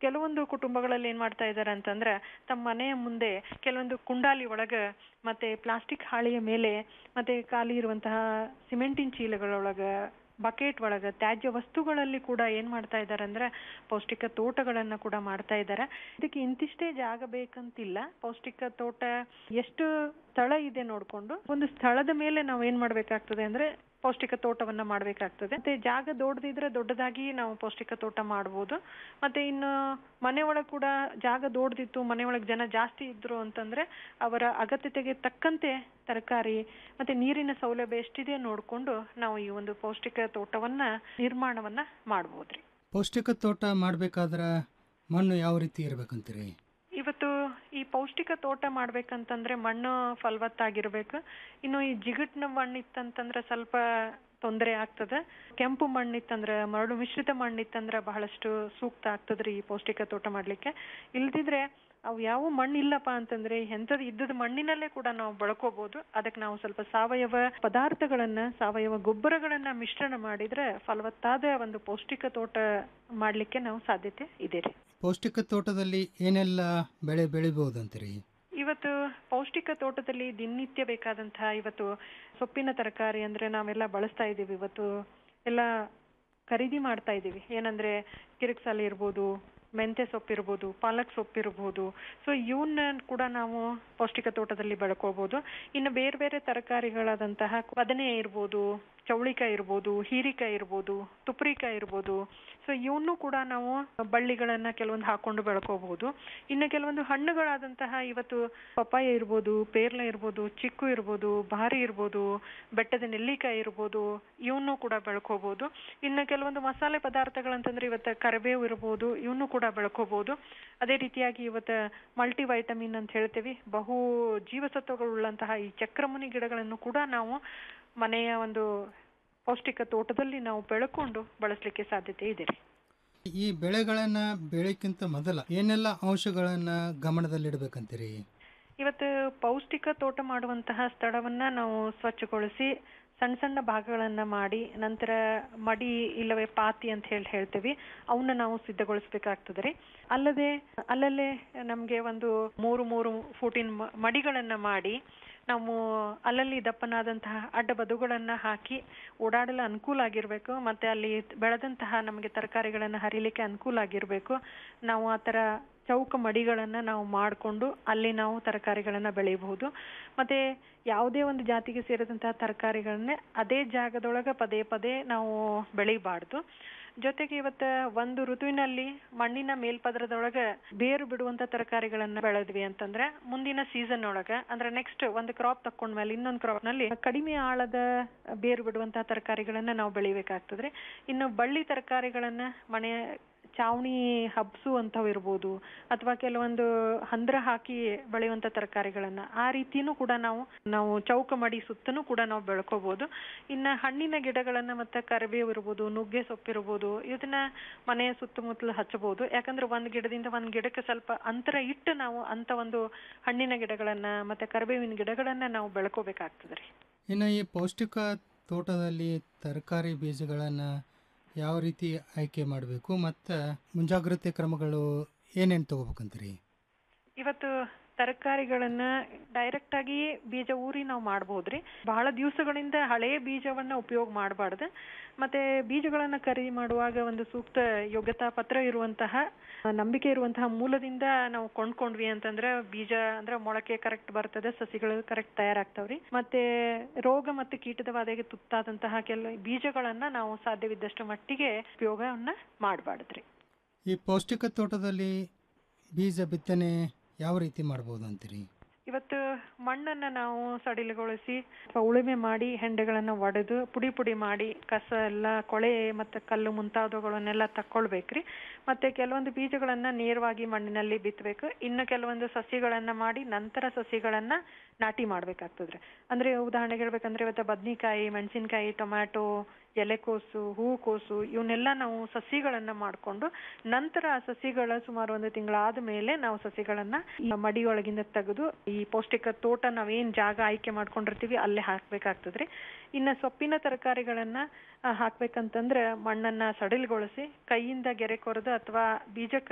ಕೆಲವೊಂದು ಕುಟುಂಬಗಳಲ್ಲಿ ಏನ್ ಮಾಡ್ತಾ ಇದ್ದಾರೆ ಅಂತಂದ್ರೆ ತಮ್ಮ ಮನೆಯ ಮುಂದೆ ಕೆಲವೊಂದು ಕುಂಡಾಲಿ ಒಳಗ ಮತ್ತೆ ಪ್ಲಾಸ್ಟಿಕ್ ಹಾಳೆಯ ಮೇಲೆ ಮತ್ತೆ ಖಾಲಿ ಇರುವಂತಹ ಸಿಮೆಂಟಿನ ಚೀಲಗಳೊಳಗ ಬಕೆಟ್ ಒಳಗ ತ್ಯಾಜ್ಯ ವಸ್ತುಗಳಲ್ಲಿ ಕೂಡ ಏನ್ ಮಾಡ್ತಾ ಇದ್ದಾರೆ ಅಂದ್ರೆ ಪೌಷ್ಟಿಕ ತೋಟಗಳನ್ನ ಕೂಡ ಮಾಡ್ತಾ ಇದ್ದಾರೆ ಇದಕ್ಕೆ ಇಂತಿಷ್ಟೇ ಜಾಗ ಬೇಕಂತಿಲ್ಲ ಪೌಷ್ಟಿಕ ತೋಟ ಎಷ್ಟು ಸ್ಥಳ ಇದೆ ನೋಡ್ಕೊಂಡು ಒಂದು ಸ್ಥಳದ ಮೇಲೆ ನಾವು ಏನ್ ಮಾಡ್ಬೇಕಾಗ್ತದೆ ಅಂದ್ರೆ ಪೌಷ್ಟಿಕ ತೋಟವನ್ನ ಮಾಡ್ಬೇಕಾಗ್ತದೆ ಮತ್ತೆ ಜಾಗ ದೊಡ್ಡದಿದ್ರೆ ದೊಡ್ಡದಾಗಿ ನಾವು ಪೌಷ್ಟಿಕ ತೋಟ ಮಾಡ್ಬೋದು ಮತ್ತೆ ಇನ್ನು ಮನೆ ಒಳಗ್ ಕೂಡ ಜಾಗ ದೊಡ್ಡದಿತ್ತು ಮನೆ ಒಳಗ್ ಜನ ಜಾಸ್ತಿ ಇದ್ರು ಅಂತಂದ್ರೆ ಅವರ ಅಗತ್ಯತೆಗೆ ತಕ್ಕಂತೆ ತರಕಾರಿ ಮತ್ತೆ ನೀರಿನ ಸೌಲಭ್ಯ ಎಷ್ಟಿದೆ ನೋಡ್ಕೊಂಡು ನಾವು ಈ ಒಂದು ಪೌಷ್ಟಿಕ ತೋಟವನ್ನ ನಿರ್ಮಾಣವನ್ನ ಮಾಡ್ಬೋದ್ರಿ ಪೌಷ್ಟಿಕ ತೋಟ ಮಾಡ್ಬೇಕಾದ್ರ ಮಣ್ಣು ಯಾವ ರೀತಿ ಇರ್ಬೇಕಂತೀರಿ ಇವತ್ತು ಈ ಪೌಷ್ಟಿಕ ತೋಟ ಮಾಡ್ಬೇಕಂತಂದ್ರೆ ಮಣ್ಣು ಫಲವತ್ತಾಗಿರ್ಬೇಕು ಇನ್ನು ಈ ಜಿಗಟ್ನ ಮಣ್ಣು ಇತ್ತಂತಂದ್ರೆ ಸ್ವಲ್ಪ ತೊಂದರೆ ಆಗ್ತದೆ ಕೆಂಪು ಮಣ್ಣಿತ್ತಂದ್ರೆ ಮರಳು ಮಿಶ್ರಿತ ಮಣ್ಣಿತ್ತಂದ್ರೆ ಬಹಳಷ್ಟು ಸೂಕ್ತ ಆಗ್ತದ್ರಿ ಈ ಪೌಷ್ಟಿಕ ತೋಟ ಮಾಡ್ಲಿಕ್ಕೆ ಇಲ್ದಿದ್ರೆ ಅವು ಯಾವ ಮಣ್ಣು ಇಲ್ಲಪ್ಪ ಅಂತಂದ್ರೆ ಎಂಥದ್ದು ಇದ್ದದ ಮಣ್ಣಿನಲ್ಲೇ ಕೂಡ ನಾವು ಬಳಕೋಬಹುದು ಅದಕ್ಕೆ ನಾವು ಸ್ವಲ್ಪ ಸಾವಯವ ಪದಾರ್ಥಗಳನ್ನ ಸಾವಯವ ಗೊಬ್ಬರಗಳನ್ನ ಮಿಶ್ರಣ ಮಾಡಿದ್ರೆ ಫಲವತ್ತಾದ ಒಂದು ಪೌಷ್ಟಿಕ ತೋಟ ಮಾಡ್ಲಿಕ್ಕೆ ನಾವು ಸಾಧ್ಯತೆ ಇದೆ ರೀ ಪೌಷ್ಟಿಕ ತೋಟದಲ್ಲಿ ಏನೆಲ್ಲ ಬೆಳೆ ಬೆಳಿಬಹುದಂತೀರಿ ಇವತ್ತು ಪೌಷ್ಟಿಕ ತೋಟದಲ್ಲಿ ದಿನನಿತ್ಯ ಬೇಕಾದಂತಹ ಇವತ್ತು ಸೊಪ್ಪಿನ ತರಕಾರಿ ಅಂದ್ರೆ ನಾವೆಲ್ಲ ಬಳಸ್ತಾ ಇದೀವಿ ಇವತ್ತು ಎಲ್ಲ ಖರೀದಿ ಮಾಡ್ತಾ ಇದೀವಿ ಏನಂದ್ರೆ ಕಿರಿಕ್ಸಾಲಿ ಇರ್ಬೋದು ಮೆಂತ್ಯ ಸೊಪ್ಪಿರ್ಬೋದು ಪಾಲಕ್ ಸೊಪ್ಪಿರ್ಬೋದು ಸೊ ಇವನ್ನ ಕೂಡ ನಾವು ಪೌಷ್ಟಿಕ ತೋಟದಲ್ಲಿ ಬೆಳ್ಕೊಳ್ಬೋದು ಇನ್ನು ಬೇರೆ ಬೇರೆ ತರಕಾರಿಗಳಾದಂತಹ ಬದನೆ ಇರ್ಬೋದು ಚೌಳಿಕಾಯಿ ಇರ್ಬೋದು ಹೀರಿಕಾಯಿ ಇರ್ಬೋದು ತುಪ್ರಿಕಾಯಿ ಇರ್ಬೋದು ಸೊ ಇವನ್ನೂ ಕೂಡ ನಾವು ಬಳ್ಳಿಗಳನ್ನ ಕೆಲವೊಂದು ಹಾಕೊಂಡು ಬೆಳ್ಕೋಬಹುದು ಇನ್ನು ಕೆಲವೊಂದು ಹಣ್ಣುಗಳಾದಂತಹ ಇವತ್ತು ಪಪ್ಪಾಯ ಇರ್ಬೋದು ಪೇರ್ಲೆ ಇರ್ಬೋದು ಚಿಕ್ಕು ಇರ್ಬೋದು ಭಾರಿ ಇರ್ಬೋದು ಬೆಟ್ಟದ ನೆಲ್ಲಿಕಾಯಿ ಇರ್ಬೋದು ಇವನ್ನೂ ಕೂಡ ಬೆಳ್ಕೋಬಹುದು ಇನ್ನು ಕೆಲವೊಂದು ಮಸಾಲೆ ಪದಾರ್ಥಗಳಂತಂದ್ರೆ ಇವತ್ತು ಕರಿಬೇವು ಇರ್ಬೋದು ಇವನ್ನೂ ಕೂಡ ಬೆಳ್ಕೋಬಹುದು ಅದೇ ರೀತಿಯಾಗಿ ಇವತ್ತು ಮಲ್ಟಿ ವೈಟಮಿನ್ ಅಂತ ಹೇಳ್ತೇವೆ ಬಹು ಜೀವಸತ್ವಗಳುಳ್ಳಂತಹ ಈ ಚಕ್ರಮುನಿ ಗಿಡಗಳನ್ನು ಕೂಡ ನಾವು ಮನೆಯ ಒಂದು ಪೌಷ್ಟಿಕ ತೋಟದಲ್ಲಿ ನಾವು ಬೆಳ್ಕೊಂಡು ಬಳಸಲಿಕ್ಕೆ ಸಾಧ್ಯತೆ ಇದೆ ರೀ ಈ ಬೆಳೆಗಳನ್ನ ಬೆಳೆಕ್ಕಿಂತ ಮೊದಲ ಏನೆಲ್ಲ ಅಂಶಗಳನ್ನ ಗಮನದಲ್ಲಿಡ್ಬೇಕಂತೀರಿ ಇವತ್ತು ಪೌಷ್ಟಿಕ ತೋಟ ಮಾಡುವಂತಹ ಸ್ಥಳವನ್ನ ನಾವು ಸ್ವಚ್ಛಗೊಳಿಸಿ ಸಣ್ಣ ಸಣ್ಣ ಭಾಗಗಳನ್ನ ಮಾಡಿ ನಂತರ ಮಡಿ ಇಲ್ಲವೇ ಪಾತಿ ಅಂತ ಹೇಳಿ ಹೇಳ್ತೀವಿ ಅವನ್ನ ನಾವು ಸಿದ್ಧಗೊಳಿಸ್ಬೇಕಾಗ್ತದೆ ರೀ ಅಲ್ಲದೆ ಅಲ್ಲಲ್ಲೇ ನಮ್ಗೆ ಒಂದು ಮೂರು ಮೂರು ಫೂಟಿನ ಮ- ಮಡಿಗಳನ್ನ ಮಾಡಿ ನಾವು ಅಲ್ಲಲ್ಲಿ ದಪ್ಪನಾದಂತಹ ಅಡ್ಡ ಬದುಗಳನ್ನ ಹಾಕಿ ಓಡಾಡಲು ಅನುಕೂಲ ಆಗಿರ್ಬೇಕು ಮತ್ತೆ ಅಲ್ಲಿ ಬೆಳೆದಂತಹ ನಮಗೆ ತರಕಾರಿಗಳನ್ನ ಹರಿಲಿಕ್ಕೆ ಅನುಕೂಲ ಆಗಿರ್ಬೇಕು ನಾವು ಆ ತರ ಚೌಕ ಮಡಿಗಳನ್ನ ನಾವು ಮಾಡಿಕೊಂಡು ಅಲ್ಲಿ ನಾವು ತರಕಾರಿಗಳನ್ನ ಬೆಳೆಯಬಹುದು ಮತ್ತೆ ಯಾವುದೇ ಒಂದು ಜಾತಿಗೆ ಸೇರಿದಂತಹ ತರಕಾರಿಗಳನ್ನೇ ಅದೇ ಜಾಗದೊಳಗ ಪದೇ ಪದೇ ನಾವು ಬೆಳಿಬಾರ್ದು ಜೊತೆಗೆ ಇವತ್ತ ಒಂದು ಋತುವಿನಲ್ಲಿ ಮಣ್ಣಿನ ಮೇಲ್ಪದರದೊಳಗ ಬೇರು ಬಿಡುವಂತ ತರಕಾರಿಗಳನ್ನ ಬೆಳೆದ್ವಿ ಅಂತಂದ್ರೆ ಮುಂದಿನ ಸೀಸನ್ ಒಳಗ ಅಂದ್ರೆ ನೆಕ್ಸ್ಟ್ ಒಂದು ಕ್ರಾಪ್ ತಕೊಂಡ್ಮೇಲೆ ಇನ್ನೊಂದು ಕ್ರಾಪ್ ನಲ್ಲಿ ಕಡಿಮೆ ಆಳದ ಬೇರು ಬಿಡುವಂತಹ ತರಕಾರಿಗಳನ್ನ ನಾವು ಬೆಳಿಬೇಕಾಗ್ತದ್ರಿ ಇನ್ನು ಬಳ್ಳಿ ತರಕಾರಿಗಳನ್ನ ಮನೆ ಚಾವಣಿ ಹಬ್ಸು ಅಂತವ್ ಇರ್ಬೋದು ಅಥವಾ ಕೆಲವೊಂದು ಹಂದ್ರ ಹಾಕಿ ಬೆಳೆಯುವಂತ ತರಕಾರಿಗಳನ್ನ ಆ ರೀತಿನೂ ಕೂಡ ನಾವು ನಾವು ಚೌಕ ಮಾಡಿ ಸುತ್ತನೂ ಕೂಡ ನಾವು ಬೆಳ್ಕೋಬಹುದು ಇನ್ನ ಹಣ್ಣಿನ ಗಿಡಗಳನ್ನ ಮತ್ತೆ ಕರಿಬೇವು ಇರ್ಬೋದು ನುಗ್ಗೆ ಸೊಪ್ಪಿರ್ಬೋದು ಇದನ್ನ ಮನೆಯ ಸುತ್ತಮುತ್ತಲು ಹಚ್ಚಬಹುದು ಯಾಕಂದ್ರೆ ಒಂದ್ ಗಿಡದಿಂದ ಒಂದ್ ಗಿಡಕ್ಕೆ ಸ್ವಲ್ಪ ಅಂತರ ಇಟ್ಟು ನಾವು ಅಂತ ಒಂದು ಹಣ್ಣಿನ ಗಿಡಗಳನ್ನ ಮತ್ತೆ ಕರಿಬೇವಿನ ಗಿಡಗಳನ್ನ ನಾವು ಬೆಳ್ಕೋಬೇಕಾಗ್ತದ್ರಿ ಇನ್ನು ಈ ಪೌಷ್ಟಿಕ ತೋಟದಲ್ಲಿ ತರಕಾರಿ ಬೀಜಗಳನ್ನು ಯಾವ ರೀತಿ ಆಯ್ಕೆ ಮಾಡಬೇಕು ಮತ್ತು ಮುಂಜಾಗ್ರತೆ ಕ್ರಮಗಳು ಏನೇನು ತಗೋಬೇಕಂತೀರಿ ಇವತ್ತು ತರಕಾರಿಗಳನ್ನ ಡೈರೆಕ್ಟ್ ಆಗಿ ಬೀಜ ಊರಿ ನಾವು ಮಾಡ್ಬೋದ್ರಿ ಬಹಳ ದಿವಸಗಳಿಂದ ಹಳೆ ಬೀಜವನ್ನ ಉಪಯೋಗ ಮಾಡಬಾರ್ದು ಮತ್ತೆ ಬೀಜಗಳನ್ನ ಖರೀದಿ ಮಾಡುವಾಗ ಒಂದು ಸೂಕ್ತ ಯೋಗ್ಯತಾ ಪತ್ರ ಇರುವಂತಹ ನಂಬಿಕೆ ಇರುವಂತಹ ಮೂಲದಿಂದ ನಾವು ಕೊಂಡ್ಕೊಂಡ್ವಿ ಅಂತಂದ್ರೆ ಬೀಜ ಅಂದ್ರೆ ಮೊಳಕೆ ಕರೆಕ್ಟ್ ಬರ್ತದೆ ಸಸಿಗಳು ಕರೆಕ್ಟ್ ತಯಾರಾಗ್ತಾವ್ರಿ ಮತ್ತೆ ರೋಗ ಮತ್ತು ಕೀಟದ ಬಾಧೆಗೆ ತುತ್ತಾದಂತಹ ಕೆಲ ಬೀಜಗಳನ್ನ ನಾವು ಸಾಧ್ಯವಿದ್ದಷ್ಟು ಮಟ್ಟಿಗೆ ಉಪಯೋಗವನ್ನ ಮಾಡಬಾರ್ದ್ರಿ ಈ ಪೌಷ್ಟಿಕ ತೋಟದಲ್ಲಿ ಬೀಜ ಬಿತ್ತನೆ ಯಾವ ರೀತಿ ಮಾಡ್ಬೋದು ಅಂತೀರಿ ಇವತ್ತು ಮಣ್ಣನ್ನ ನಾವು ಸಡಿಲಗೊಳಿಸಿ ಅಥವಾ ಉಳುಮೆ ಮಾಡಿ ಹೆಂಡೆಗಳನ್ನ ಒಡೆದು ಪುಡಿ ಪುಡಿ ಮಾಡಿ ಕಸ ಎಲ್ಲ ಕೊಳೆ ಮತ್ತೆ ಕಲ್ಲು ಮುಂತಾದವುಗಳನ್ನೆಲ್ಲ ತಕ್ಕೊಳ್ಬೇಕ್ರಿ ಮತ್ತೆ ಕೆಲವೊಂದು ಬೀಜಗಳನ್ನ ನೇರವಾಗಿ ಮಣ್ಣಿನಲ್ಲಿ ಬಿತ್ತಬೇಕು ಇನ್ನು ಕೆಲವೊಂದು ಸಸಿಗಳನ್ನ ಮಾಡಿ ನಂತರ ಸಸಿಗಳನ್ನ ನಾಟಿ ಮಾಡ್ಬೇಕಾಗ್ತದ್ರಿ ಅಂದ್ರೆ ಉದಾಹರಣೆಗೆ ಹೇಳ್ಬೇಕಂದ್ರೆ ಇವತ್ತು ಬದ್ನಿಕಾಯಿ ಮೆಣಸಿನಕಾಯಿ ಟೊಮ್ಯಾಟೊ ಎಲೆಕೋಸು ಹೂಕೋಸು ಇವನ್ನೆಲ್ಲ ನಾವು ಸಸಿಗಳನ್ನ ಮಾಡ್ಕೊಂಡು ನಂತರ ಆ ಸಸಿಗಳ ಸುಮಾರು ಒಂದು ತಿಂಗಳಾದ ಮೇಲೆ ನಾವು ಸಸಿಗಳನ್ನ ಈ ಮಡಿಯೊಳಗಿಂದ ತೆಗೆದು ಈ ಪೌಷ್ಟಿಕ ತೋಟ ನಾವೇನ್ ಜಾಗ ಆಯ್ಕೆ ಮಾಡ್ಕೊಂಡಿರ್ತೀವಿ ಅಲ್ಲೇ ಹಾಕ್ಬೇಕಾಗ್ತದ್ರಿ ಇನ್ನ ಸೊಪ್ಪಿನ ತರಕಾರಿಗಳನ್ನ ಆ, ಹಾಕ್ಬೇಕಂತಂದ್ರೆ ಮಣ್ಣನ್ನ ಸಡಿಲಗೊಳಿಸಿ ಕೈಯಿಂದ ಗೆರೆ ಕೊರೆದು ಅಥವಾ ಬೀಜಕ್ಕೆ